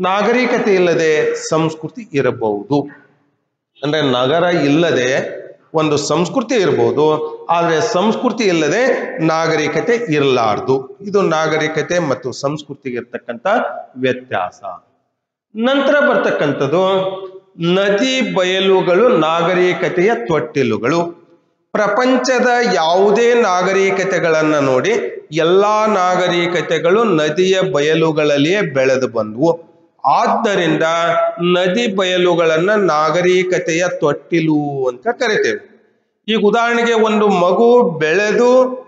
ನಾಗರಿಕತೆ ಇಲ್ಲದೆ ಸಂಸ್ಕೃತಿ ಇರಬಹುದು ಅಂದ್ರೆ ನಗರ ಇಲ್ಲದೆ ಒಂದು ಸಂಸ್ಕೃತಿ ಇರ್ಬೋದು ಆದರೆ ಸಂಸ್ಕೃತಿ ಇಲ್ಲದೆ ನಾಗರಿಕತೆ ಇರಲಾರ್ದು ಇದು ನಾಗರಿಕತೆ ಮತ್ತು ಸಂಸ್ಕೃತಿಗೆ ಇರ್ತಕ್ಕಂಥ ವ್ಯತ್ಯಾಸ ನಂತರ ಬರ್ತಕ್ಕಂಥದ್ದು ನದಿ ಬಯಲುಗಳು ನಾಗರಿಕತೆಯ ತೊಟ್ಟಿಲುಗಳು ಪ್ರಪಂಚದ ಯಾವುದೇ ನಾಗರಿಕತೆಗಳನ್ನ ನೋಡಿ ಎಲ್ಲಾ ನಾಗರಿಕತೆಗಳು ನದಿಯ ಬಯಲುಗಳಲ್ಲಿಯೇ ಬೆಳೆದು ಬಂದವು ಆದ್ದರಿಂದ ನದಿ ಬಯಲುಗಳನ್ನ ನಾಗರಿಕತೆಯ ತೊಟ್ಟಿಲು ಅಂತ ಕರಿತೇವೆ ಈಗ ಉದಾಹರಣೆಗೆ ಒಂದು ಮಗು ಬೆಳೆದು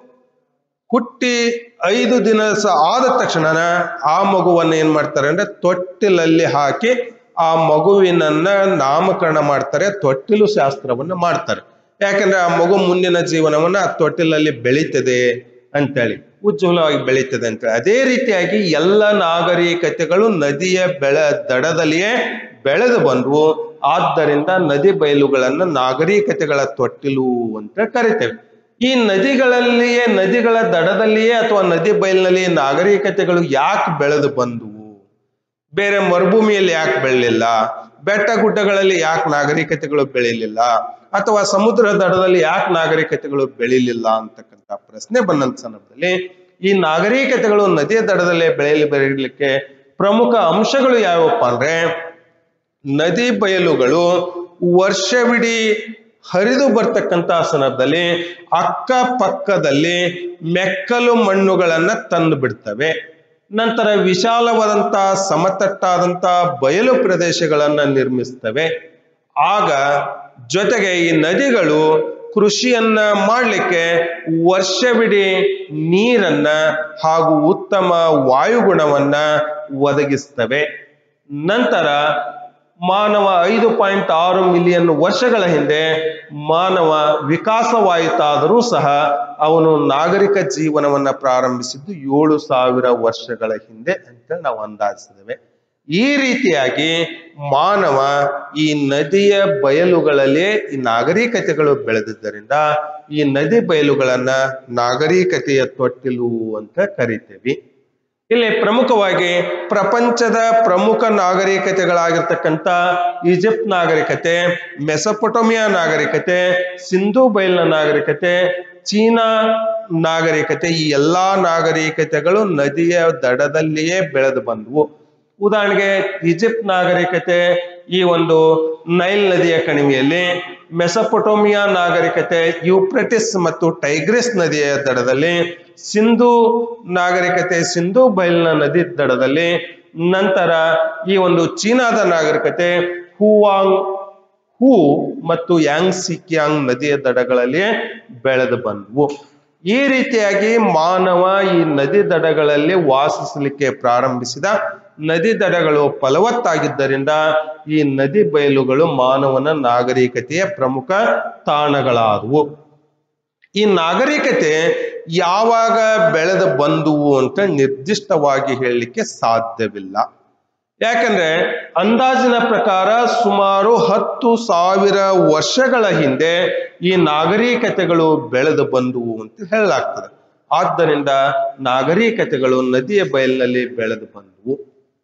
ಹುಟ್ಟಿ ಐದು ದಿನ ಸ ಆದ ತಕ್ಷಣ ಆ ಮಗುವನ್ನು ಏನ್ ಮಾಡ್ತಾರೆ ಅಂದ್ರೆ ತೊಟ್ಟಿಲಲ್ಲಿ ಹಾಕಿ ಆ ಮಗುವಿನನ್ನ ನಾಮಕರಣ ಮಾಡ್ತಾರೆ ತೊಟ್ಟಿಲು ಶಾಸ್ತ್ರವನ್ನ ಮಾಡ್ತಾರೆ ಯಾಕಂದ್ರೆ ಆ ಮಗು ಮುಂದಿನ ಜೀವನವನ್ನ ಆ ತೊಟ್ಟಿಲಲ್ಲಿ ಬೆಳೀತದೆ ಅಂತೇಳಿ ಉಜ್ವಲವಾಗಿ ಬೆಳೀತದೆ ಅಂತ ಅದೇ ರೀತಿಯಾಗಿ ಎಲ್ಲ ನಾಗರಿಕತೆಗಳು ನದಿಯ ಬೆಳ ದಡದಲ್ಲಿಯೇ ಬೆಳೆದು ಬಂದವು ಆದ್ದರಿಂದ ನದಿ ಬಯಲುಗಳನ್ನ ನಾಗರಿಕತೆಗಳ ತೊಟ್ಟಿಲು ಅಂತ ಕರಿತೇವೆ ಈ ನದಿಗಳಲ್ಲಿಯೇ ನದಿಗಳ ದಡದಲ್ಲಿಯೇ ಅಥವಾ ನದಿ ಬಯಲಿನಲ್ಲಿ ನಾಗರಿಕತೆಗಳು ಯಾಕೆ ಬೆಳೆದು ಬಂದುವು ಬೇರೆ ಮರುಭೂಮಿಯಲ್ಲಿ ಯಾಕೆ ಬೆಳಲಿಲ್ಲ ಬೆಟ್ಟ ಗುಡ್ಡಗಳಲ್ಲಿ ಯಾಕೆ ನಾಗರಿಕತೆಗಳು ಬೆಳಿಲಿಲ್ಲ ಅಥವಾ ಸಮುದ್ರ ದಡದಲ್ಲಿ ಯಾಕೆ ನಾಗರಿಕತೆಗಳು ಬೆಳಿಲಿಲ್ಲ ಅಂತಕ್ಕಂಥ ಪ್ರಶ್ನೆ ಬಂದಂತ ಸಂದರ್ಭದಲ್ಲಿ ಈ ನಾಗರಿಕತೆಗಳು ನದಿಯ ದಡದಲ್ಲೇ ಬೆಳೆಯಲಿ ಬೆಳೀಲಿಕ್ಕೆ ಪ್ರಮುಖ ಅಂಶಗಳು ಯಾವಪ್ಪ ಅಂದ್ರೆ ನದಿ ಬಯಲುಗಳು ವರ್ಷವಿಡೀ ಹರಿದು ಬರ್ತಕ್ಕಂಥ ಸಂದರ್ಭದಲ್ಲಿ ಅಕ್ಕಪಕ್ಕದಲ್ಲಿ ಮೆಕ್ಕಲು ಮಣ್ಣುಗಳನ್ನ ತಂದು ಬಿಡ್ತವೆ ನಂತರ ವಿಶಾಲವಾದಂತ ಸಮತಟ್ಟಾದಂತ ಬಯಲು ಪ್ರದೇಶಗಳನ್ನ ನಿರ್ಮಿಸ್ತವೆ ಆಗ ಜೊತೆಗೆ ಈ ನದಿಗಳು ಕೃಷಿಯನ್ನ ಮಾಡಲಿಕ್ಕೆ ವರ್ಷವಿಡೀ ನೀರನ್ನ ಹಾಗೂ ಉತ್ತಮ ವಾಯುಗುಣವನ್ನ ಒದಗಿಸ್ತವೆ ನಂತರ ಮಾನವ ಐದು ಪಾಯಿಂಟ್ ಆರು ಮಿಲಿಯನ್ ವರ್ಷಗಳ ಹಿಂದೆ ಮಾನವ ವಿಕಾಸವಾಯಿತಾದರೂ ಸಹ ಅವನು ನಾಗರಿಕ ಜೀವನವನ್ನ ಪ್ರಾರಂಭಿಸಿದ್ದು ಏಳು ಸಾವಿರ ವರ್ಷಗಳ ಹಿಂದೆ ಅಂತ ನಾವು ಅಂದಾಜಿಸಿದ್ದೇವೆ ಈ ರೀತಿಯಾಗಿ ಮಾನವ ಈ ನದಿಯ ಬಯಲುಗಳಲ್ಲೇ ಈ ನಾಗರಿಕತೆಗಳು ಬೆಳೆದಿದ್ದರಿಂದ ಈ ನದಿ ಬಯಲುಗಳನ್ನ ನಾಗರಿಕತೆಯ ತೊಟ್ಟಿಲು ಅಂತ ಕರಿತೇವೆ ಇಲ್ಲಿ ಪ್ರಮುಖವಾಗಿ ಪ್ರಪಂಚದ ಪ್ರಮುಖ ನಾಗರಿಕತೆಗಳಾಗಿರ್ತಕ್ಕಂಥ ಈಜಿಪ್ಟ್ ನಾಗರಿಕತೆ ಮೆಸಪೊಟೋಮಿಯಾ ನಾಗರಿಕತೆ ಸಿಂಧು ಬಯಲಿನ ನಾಗರಿಕತೆ ಚೀನಾ ನಾಗರಿಕತೆ ಈ ಎಲ್ಲಾ ನಾಗರಿಕತೆಗಳು ನದಿಯ ದಡದಲ್ಲಿಯೇ ಬೆಳೆದು ಬಂದವು ಉದಾಹರಣೆಗೆ ಈಜಿಪ್ಟ್ ನಾಗರಿಕತೆ ಈ ಒಂದು ನೈಲ್ ನದಿಯ ಕಣಿವೆಯಲ್ಲಿ ಮೆಸಪೊಟೋಮಿಯಾ ನಾಗರಿಕತೆ ಯೂಪ್ರಟಿಸ್ ಮತ್ತು ಟೈಗ್ರಿಸ್ ನದಿಯ ದಡದಲ್ಲಿ ಸಿಂಧು ನಾಗರಿಕತೆ ಸಿಂಧು ಬಯಲಿನ ನದಿ ದಡದಲ್ಲಿ ನಂತರ ಈ ಒಂದು ಚೀನಾದ ನಾಗರಿಕತೆ ಹೂವಾಂಗ್ ಹೂ ಮತ್ತು ಯಾಂಗ್ ಸಿಕ್ಯಾಂಗ್ ನದಿಯ ದಡಗಳಲ್ಲಿ ಬೆಳೆದು ಬಂದವು ಈ ರೀತಿಯಾಗಿ ಮಾನವ ಈ ನದಿ ದಡಗಳಲ್ಲಿ ವಾಸಿಸಲಿಕ್ಕೆ ಪ್ರಾರಂಭಿಸಿದ ನದಿ ದಡಗಳು ಫಲವತ್ತಾಗಿದ್ದರಿಂದ ಈ ನದಿ ಬಯಲುಗಳು ಮಾನವನ ನಾಗರಿಕತೆಯ ಪ್ರಮುಖ ತಾಣಗಳಾದವು ಈ ನಾಗರಿಕತೆ ಯಾವಾಗ ಬೆಳೆದು ಬಂದುವು ಅಂತ ನಿರ್ದಿಷ್ಟವಾಗಿ ಹೇಳಲಿಕ್ಕೆ ಸಾಧ್ಯವಿಲ್ಲ ಯಾಕಂದ್ರೆ ಅಂದಾಜಿನ ಪ್ರಕಾರ ಸುಮಾರು ಹತ್ತು ಸಾವಿರ ವರ್ಷಗಳ ಹಿಂದೆ ಈ ನಾಗರಿಕತೆಗಳು ಬೆಳೆದು ಬಂದುವು ಅಂತ ಹೇಳಲಾಗ್ತದೆ ಆದ್ದರಿಂದ ನಾಗರಿಕತೆಗಳು ನದಿಯ ಬಯಲಿನಲ್ಲಿ ಬೆಳೆದು ಬಂದವು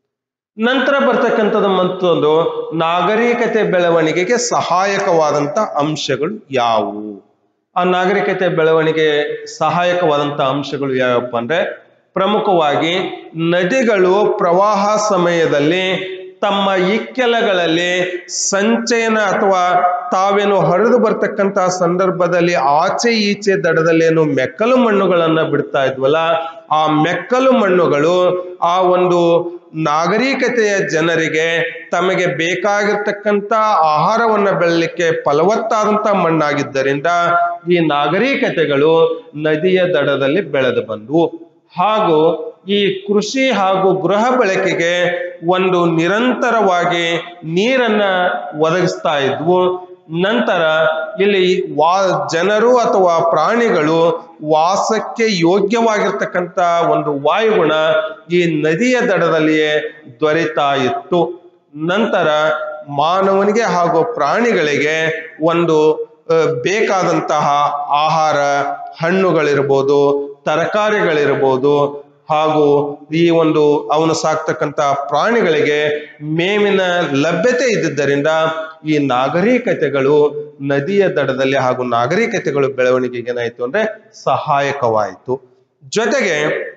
ನಂತರ ಬರ್ತಕ್ಕಂಥದ್ದು ಮತ್ತೊಂದು ನಾಗರಿಕತೆ ಬೆಳವಣಿಗೆಗೆ ಸಹಾಯಕವಾದಂತ ಅಂಶಗಳು ಯಾವುವು ಆ ನಾಗರಿಕತೆ ಬೆಳವಣಿಗೆ ಸಹಾಯಕವಾದಂತ ಅಂಶಗಳು ಯಾವಪ್ಪ ಅಂದ್ರೆ ಪ್ರಮುಖವಾಗಿ ನದಿಗಳು ಪ್ರವಾಹ ಸಮಯದಲ್ಲಿ ತಮ್ಮ ಇಕ್ಕೆಲಗಳಲ್ಲಿ ಸಂಚಯನ ಅಥವಾ ತಾವೇನು ಹರಿದು ಬರ್ತಕ್ಕಂಥ ಸಂದರ್ಭದಲ್ಲಿ ಆಚೆ ಈಚೆ ದಡದಲ್ಲೇನು ಮೆಕ್ಕಲು ಮಣ್ಣುಗಳನ್ನ ಬಿಡ್ತಾ ಇದ್ವಲ್ಲ ಆ ಮೆಕ್ಕಲು ಮಣ್ಣುಗಳು ಆ ಒಂದು ನಾಗರಿಕತೆಯ ಜನರಿಗೆ ತಮಗೆ ಬೇಕಾಗಿರ್ತಕ್ಕಂಥ ಆಹಾರವನ್ನ ಬೆಳಲಿಕ್ಕೆ ಫಲವತ್ತಾದಂತ ಮಣ್ಣಾಗಿದ್ದರಿಂದ ಈ ನಾಗರಿಕತೆಗಳು ನದಿಯ ದಡದಲ್ಲಿ ಬೆಳೆದು ಬಂದವು ಹಾಗೂ ಈ ಕೃಷಿ ಹಾಗೂ ಗೃಹ ಬಳಕೆಗೆ ಒಂದು ನಿರಂತರವಾಗಿ ನೀರನ್ನ ಒದಗಿಸ್ತಾ ಇದ್ವು ನಂತರ ಇಲ್ಲಿ ವಾ ಜನರು ಅಥವಾ ಪ್ರಾಣಿಗಳು ವಾಸಕ್ಕೆ ಯೋಗ್ಯವಾಗಿರ್ತಕ್ಕಂಥ ಒಂದು ವಾಯುಗುಣ ಈ ನದಿಯ ದಡದಲ್ಲಿಯೇ ದೊರೆತಾ ಇತ್ತು ನಂತರ ಮಾನವನಿಗೆ ಹಾಗೂ ಪ್ರಾಣಿಗಳಿಗೆ ಒಂದು ಅಹ್, ಬೇಕಾದಂತಹ ಆಹಾರ ಹಣ್ಣುಗಳಿರ್ಬೋದು ತರಕಾರಿಗಳಿರ್ಬೋದು ಹಾಗೂ ಈ ಒಂದು ಅವನು ಸಾಕ್ತಕ್ಕಂತ ಪ್ರಾಣಿಗಳಿಗೆ ಮೇವಿನ ಲಭ್ಯತೆ ಇದ್ದಿದ್ದರಿಂದ ಈ ನಾಗರಿಕತೆಗಳು ನದಿಯ ದಡದಲ್ಲಿ ಹಾಗೂ ನಾಗರಿಕತೆಗಳು ಬೆಳವಣಿಗೆಗೆ ಏನಾಯ್ತು ಅಂದ್ರೆ ಸಹಾಯಕವಾಯಿತು ಜೊತೆಗೆ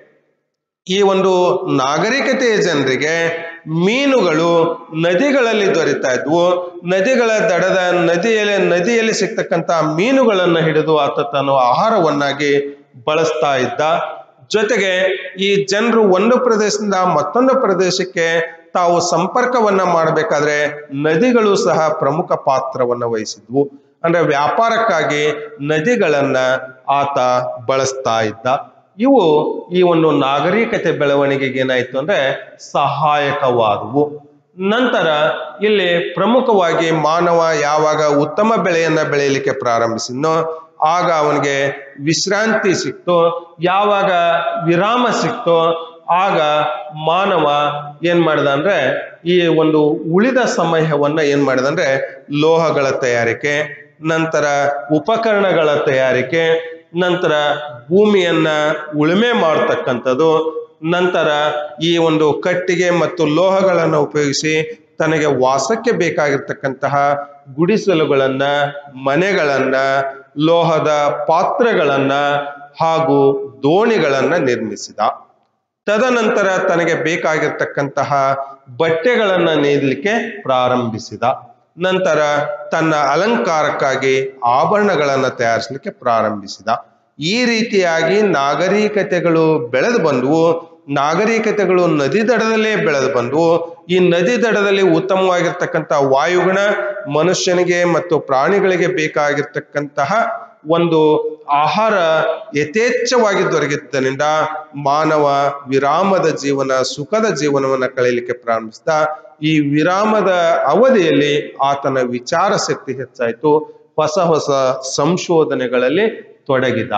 ಈ ಒಂದು ನಾಗರಿಕತೆಯ ಜನರಿಗೆ ಮೀನುಗಳು ನದಿಗಳಲ್ಲಿ ದೊರೀತಾ ಇದ್ವು ನದಿಗಳ ದಡದ ನದಿಯಲ್ಲಿ ನದಿಯಲ್ಲಿ ಸಿಗ್ತಕ್ಕಂತ ಮೀನುಗಳನ್ನ ಹಿಡಿದು ಆತ ತಾನು ಆಹಾರವನ್ನಾಗಿ ಬಳಸ್ತಾ ಇದ್ದ ಜೊತೆಗೆ ಈ ಜನರು ಒಂದು ಪ್ರದೇಶದಿಂದ ಮತ್ತೊಂದು ಪ್ರದೇಶಕ್ಕೆ ತಾವು ಸಂಪರ್ಕವನ್ನ ಮಾಡಬೇಕಾದ್ರೆ ನದಿಗಳು ಸಹ ಪ್ರಮುಖ ಪಾತ್ರವನ್ನ ವಹಿಸಿದ್ವು ಅಂದ್ರೆ ವ್ಯಾಪಾರಕ್ಕಾಗಿ ನದಿಗಳನ್ನ ಆತ ಬಳಸ್ತಾ ಇದ್ದ ಇವು ಈ ಒಂದು ನಾಗರಿಕತೆ ಬೆಳವಣಿಗೆಗೆ ಏನಾಯ್ತು ಅಂದ್ರೆ ಸಹಾಯಕವಾದವು ನಂತರ ಇಲ್ಲಿ ಪ್ರಮುಖವಾಗಿ ಮಾನವ ಯಾವಾಗ ಉತ್ತಮ ಬೆಳೆಯನ್ನ ಬೆಳೆಯಲಿಕ್ಕೆ ಪ್ರಾರಂಭಿಸಿದ್ನೋ ಆಗ ಅವನಿಗೆ ವಿಶ್ರಾಂತಿ ಸಿಕ್ತು ಯಾವಾಗ ವಿರಾಮ ಸಿಕ್ತೋ ಆಗ ಮಾನವ ಏನ್ ಮಾಡ್ದ ಅಂದ್ರೆ ಈ ಒಂದು ಉಳಿದ ಸಮಯವನ್ನ ಏನ್ ಮಾಡಿದ ಅಂದ್ರೆ ಲೋಹಗಳ ತಯಾರಿಕೆ ನಂತರ ಉಪಕರಣಗಳ ತಯಾರಿಕೆ ನಂತರ ಭೂಮಿಯನ್ನ ಉಳುಮೆ ಮಾಡ್ತಕ್ಕಂಥದ್ದು ನಂತರ ಈ ಒಂದು ಕಟ್ಟಿಗೆ ಮತ್ತು ಲೋಹಗಳನ್ನು ಉಪಯೋಗಿಸಿ ತನಗೆ ವಾಸಕ್ಕೆ ಬೇಕಾಗಿರ್ತಕ್ಕಂತಹ ಗುಡಿಸಲುಗಳನ್ನ ಮನೆಗಳನ್ನ ಲೋಹದ ಪಾತ್ರೆಗಳನ್ನ ಹಾಗೂ ದೋಣಿಗಳನ್ನ ನಿರ್ಮಿಸಿದ ತದನಂತರ ತನಗೆ ಬೇಕಾಗಿರ್ತಕ್ಕಂತಹ ಬಟ್ಟೆಗಳನ್ನ ನೇಯಲಿಕ್ಕೆ ಪ್ರಾರಂಭಿಸಿದ ನಂತರ ತನ್ನ ಅಲಂಕಾರಕ್ಕಾಗಿ ಆಭರಣಗಳನ್ನ ತಯಾರಿಸಲಿಕ್ಕೆ ಪ್ರಾರಂಭಿಸಿದ ಈ ರೀತಿಯಾಗಿ ನಾಗರಿಕತೆಗಳು ಬೆಳೆದು ಬಂದವು ನಾಗರಿಕತೆಗಳು ನದಿ ದಡದಲ್ಲೇ ಬೆಳೆದು ಬಂದವು ಈ ನದಿ ದಡದಲ್ಲಿ ಉತ್ತಮವಾಗಿರ್ತಕ್ಕಂಥ ವಾಯುಗುಣ ಮನುಷ್ಯನಿಗೆ ಮತ್ತು ಪ್ರಾಣಿಗಳಿಗೆ ಬೇಕಾಗಿರ್ತಕ್ಕಂತಹ ಒಂದು ಆಹಾರ ಯಥೇಚ್ಛವಾಗಿ ದೊರಕಿದ್ದರಿಂದ ಮಾನವ ವಿರಾಮದ ಜೀವನ ಸುಖದ ಜೀವನವನ್ನ ಕಳೆಯಲಿಕ್ಕೆ ಪ್ರಾರಂಭಿಸಿದ ಈ ವಿರಾಮದ ಅವಧಿಯಲ್ಲಿ ಆತನ ವಿಚಾರ ಶಕ್ತಿ ಹೆಚ್ಚಾಯಿತು ಹೊಸ ಹೊಸ ಸಂಶೋಧನೆಗಳಲ್ಲಿ ತೊಡಗಿದ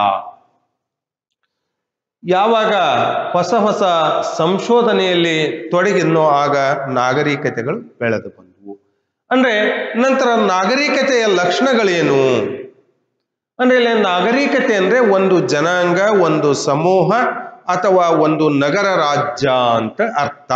ಯಾವಾಗ ಹೊಸ ಹೊಸ ಸಂಶೋಧನೆಯಲ್ಲಿ ತೊಡಗಿದ್ನೋ ಆಗ ನಾಗರಿಕತೆಗಳು ಬೆಳೆದು ಬಂದವು ಅಂದ್ರೆ ನಂತರ ನಾಗರಿಕತೆಯ ಲಕ್ಷಣಗಳೇನು ಅಂದ್ರೆ ಇಲ್ಲಿ ನಾಗರಿಕತೆ ಅಂದ್ರೆ ಒಂದು ಜನಾಂಗ ಒಂದು ಸಮೂಹ ಅಥವಾ ಒಂದು ನಗರ ರಾಜ್ಯ ಅಂತ ಅರ್ಥ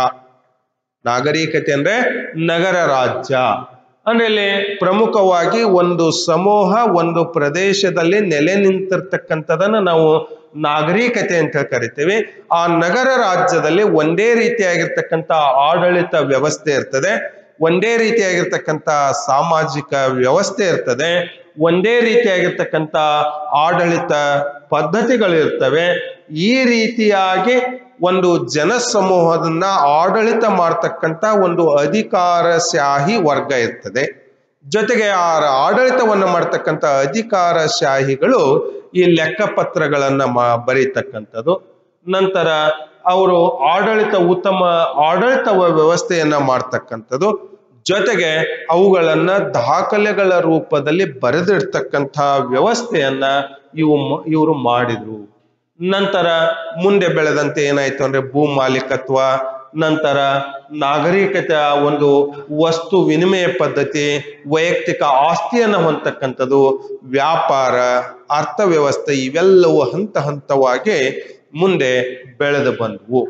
ನಾಗರಿಕತೆ ಅಂದ್ರೆ ನಗರ ರಾಜ್ಯ ಅಂದ್ರೆ ಇಲ್ಲಿ ಪ್ರಮುಖವಾಗಿ ಒಂದು ಸಮೂಹ ಒಂದು ಪ್ರದೇಶದಲ್ಲಿ ನೆಲೆ ನಿಂತಿರ್ತಕ್ಕಂಥದನ್ನ ನಾವು ನಾಗರಿಕತೆ ಅಂತ ಕರಿತೀವಿ ಆ ನಗರ ರಾಜ್ಯದಲ್ಲಿ ಒಂದೇ ರೀತಿಯಾಗಿರ್ತಕ್ಕಂಥ ಆಡಳಿತ ವ್ಯವಸ್ಥೆ ಇರ್ತದೆ ಒಂದೇ ರೀತಿಯಾಗಿರ್ತಕ್ಕಂಥ ಸಾಮಾಜಿಕ ವ್ಯವಸ್ಥೆ ಇರ್ತದೆ ಒಂದೇ ರೀತಿಯಾಗಿರ್ತಕ್ಕಂಥ ಆಡಳಿತ ಪದ್ಧತಿಗಳು ಇರ್ತವೆ ಈ ರೀತಿಯಾಗಿ ಒಂದು ಜನಸಮೂಹದನ್ನ ಆಡಳಿತ ಮಾಡ್ತಕ್ಕಂಥ ಒಂದು ಅಧಿಕಾರಶಾಹಿ ವರ್ಗ ಇರ್ತದೆ ಜೊತೆಗೆ ಆ ಆಡಳಿತವನ್ನು ಮಾಡ್ತಕ್ಕಂಥ ಅಧಿಕಾರಶಾಹಿಗಳು ಈ ಲೆಕ್ಕಪತ್ರಗಳನ್ನ ಮ- ಬರೀತಕ್ಕಂಥದ್ದು ನಂತರ ಅವರು ಆಡಳಿತ ಉತ್ತಮ ಆಡಳಿತ ವ್ಯವಸ್ಥೆಯನ್ನ ಮಾಡ್ತಕ್ಕಂಥದ್ದು ಜೊತೆಗೆ ಅವುಗಳನ್ನ ದಾಖಲೆಗಳ ರೂಪದಲ್ಲಿ ಬರೆದಿರ್ತಕ್ಕಂಥ ವ್ಯವಸ್ಥೆಯನ್ನ ಇವು ಮ- ಇವರು ಮಾಡಿದ್ರು ನಂತರ ಮುಂದೆ ಬೆಳೆದಂತೆ ಏನಾಯ್ತು ಅಂದ್ರೆ ಭೂ ಮಾಲೀಕತ್ವ ನಂತರ ನಾಗರಿಕತೆ ಒಂದು ವಸ್ತು ವಿನಿಮಯ ಪದ್ಧತಿ ವೈಯಕ್ತಿಕ ಆಸ್ತಿಯನ್ನು ಹೊಂದತಕ್ಕಂಥದ್ದು ವ್ಯಾಪಾರ ಅರ್ಥವ್ಯವಸ್ಥೆ ಇವೆಲ್ಲವೂ ಹಂತ ಹಂತವಾಗಿ ಮುಂದೆ ಬೆಳೆದು ಬಂದವು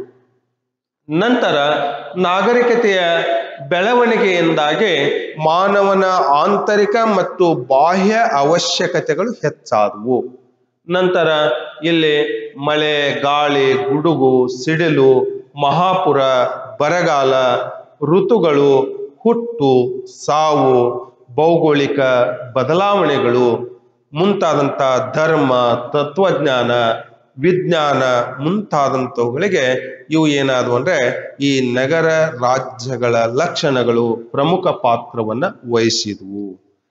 ನಂತರ ನಾಗರಿಕತೆಯ ಬೆಳವಣಿಗೆಯಿಂದಾಗಿ ಮಾನವನ ಆಂತರಿಕ ಮತ್ತು ಬಾಹ್ಯ ಅವಶ್ಯಕತೆಗಳು ಹೆಚ್ಚಾದವು ನಂತರ ಇಲ್ಲಿ ಮಳೆ ಗಾಳಿ ಗುಡುಗು ಸಿಡಿಲು ಮಹಾಪುರ ಬರಗಾಲ ಋತುಗಳು ಹುಟ್ಟು ಸಾವು ಭೌಗೋಳಿಕ ಬದಲಾವಣೆಗಳು ಮುಂತಾದಂಥ ಧರ್ಮ ತತ್ವಜ್ಞಾನ ವಿಜ್ಞಾನ ಮುಂತಾದಂಥವುಗಳಿಗೆ ಇವು ಏನಾದವು ಅಂದ್ರೆ ಈ ನಗರ ರಾಜ್ಯಗಳ ಲಕ್ಷಣಗಳು ಪ್ರಮುಖ ಪಾತ್ರವನ್ನ ವಹಿಸಿದವು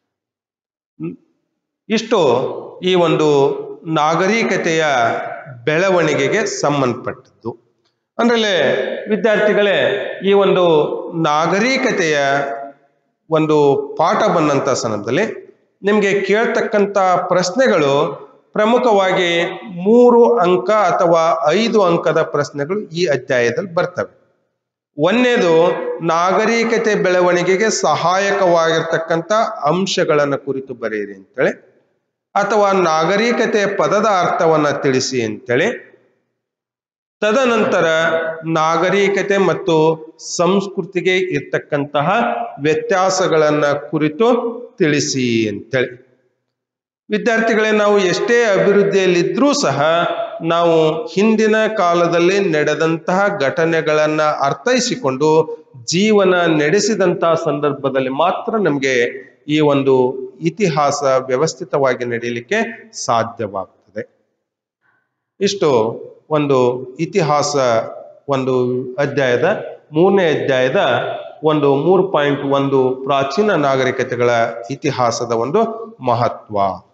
ಹ್ಮ್. ಇಷ್ಟು ಈ ಒಂದು ನಾಗರಿಕತೆಯ ಬೆಳವಣಿಗೆಗೆ ಸಂಬಂಧಪಟ್ಟದ್ದು ಅಂದ್ರೆ ವಿದ್ಯಾರ್ಥಿಗಳೇ ಈ ಒಂದು ನಾಗರಿಕತೆಯ ಒಂದು ಪಾಠ ಬಂದಂತ ಸಂದರ್ಭದಲ್ಲಿ ನಿಮಗೆ ಕೇಳ್ತಕ್ಕಂಥ ಪ್ರಶ್ನೆಗಳು ಪ್ರಮುಖವಾಗಿ ಮೂರು ಅಂಕ ಅಥವಾ ಐದು ಅಂಕದ ಪ್ರಶ್ನೆಗಳು ಈ ಅಧ್ಯಾಯದಲ್ಲಿ ಬರ್ತವೆ ಒಂದನೇದು ನಾಗರಿಕತೆ ಬೆಳವಣಿಗೆಗೆ ಸಹಾಯಕವಾಗಿರ್ತಕ್ಕಂಥ ಅಂಶಗಳನ್ನು ಕುರಿತು ಬರೆಯಿರಿ ಅಂತೇಳಿ ಅಥವಾ ನಾಗರಿಕತೆ ಪದದ ಅರ್ಥವನ್ನ ತಿಳಿಸಿ ಅಂತೇಳಿ ತದನಂತರ ನಾಗರಿಕತೆ ಮತ್ತು ಸಂಸ್ಕೃತಿಗೆ ಇರ್ತಕ್ಕಂತಹ ವ್ಯತ್ಯಾಸಗಳನ್ನ ಕುರಿತು ತಿಳಿಸಿ ಅಂತೇಳಿ ವಿದ್ಯಾರ್ಥಿಗಳೇ ನಾವು ಎಷ್ಟೇ ಅಭಿವೃದ್ಧಿಯಲ್ಲಿದ್ರೂ ಸಹ ನಾವು ಹಿಂದಿನ ಕಾಲದಲ್ಲಿ ನಡೆದಂತಹ ಘಟನೆಗಳನ್ನ ಅರ್ಥೈಸಿಕೊಂಡು ಜೀವನ ನಡೆಸಿದಂತಹ ಸಂದರ್ಭದಲ್ಲಿ ಮಾತ್ರ ನಮಗೆ ಈ ಒಂದು ಇತಿಹಾಸ ವ್ಯವಸ್ಥಿತವಾಗಿ ನಡೀಲಿಕ್ಕೆ ಸಾಧ್ಯವಾಗ್ತದೆ ಇಷ್ಟು ಒಂದು ಇತಿಹಾಸ ಒಂದು ಅಧ್ಯಾಯದ ಮೂರನೇ ಅಧ್ಯಾಯದ ಒಂದು ಮೂರು ಪಾಯಿಂಟ್ ಒಂದು ಪ್ರಾಚೀನ ನಾಗರಿಕತೆಗಳ ಇತಿಹಾಸದ ಒಂದು ಮಹತ್ವ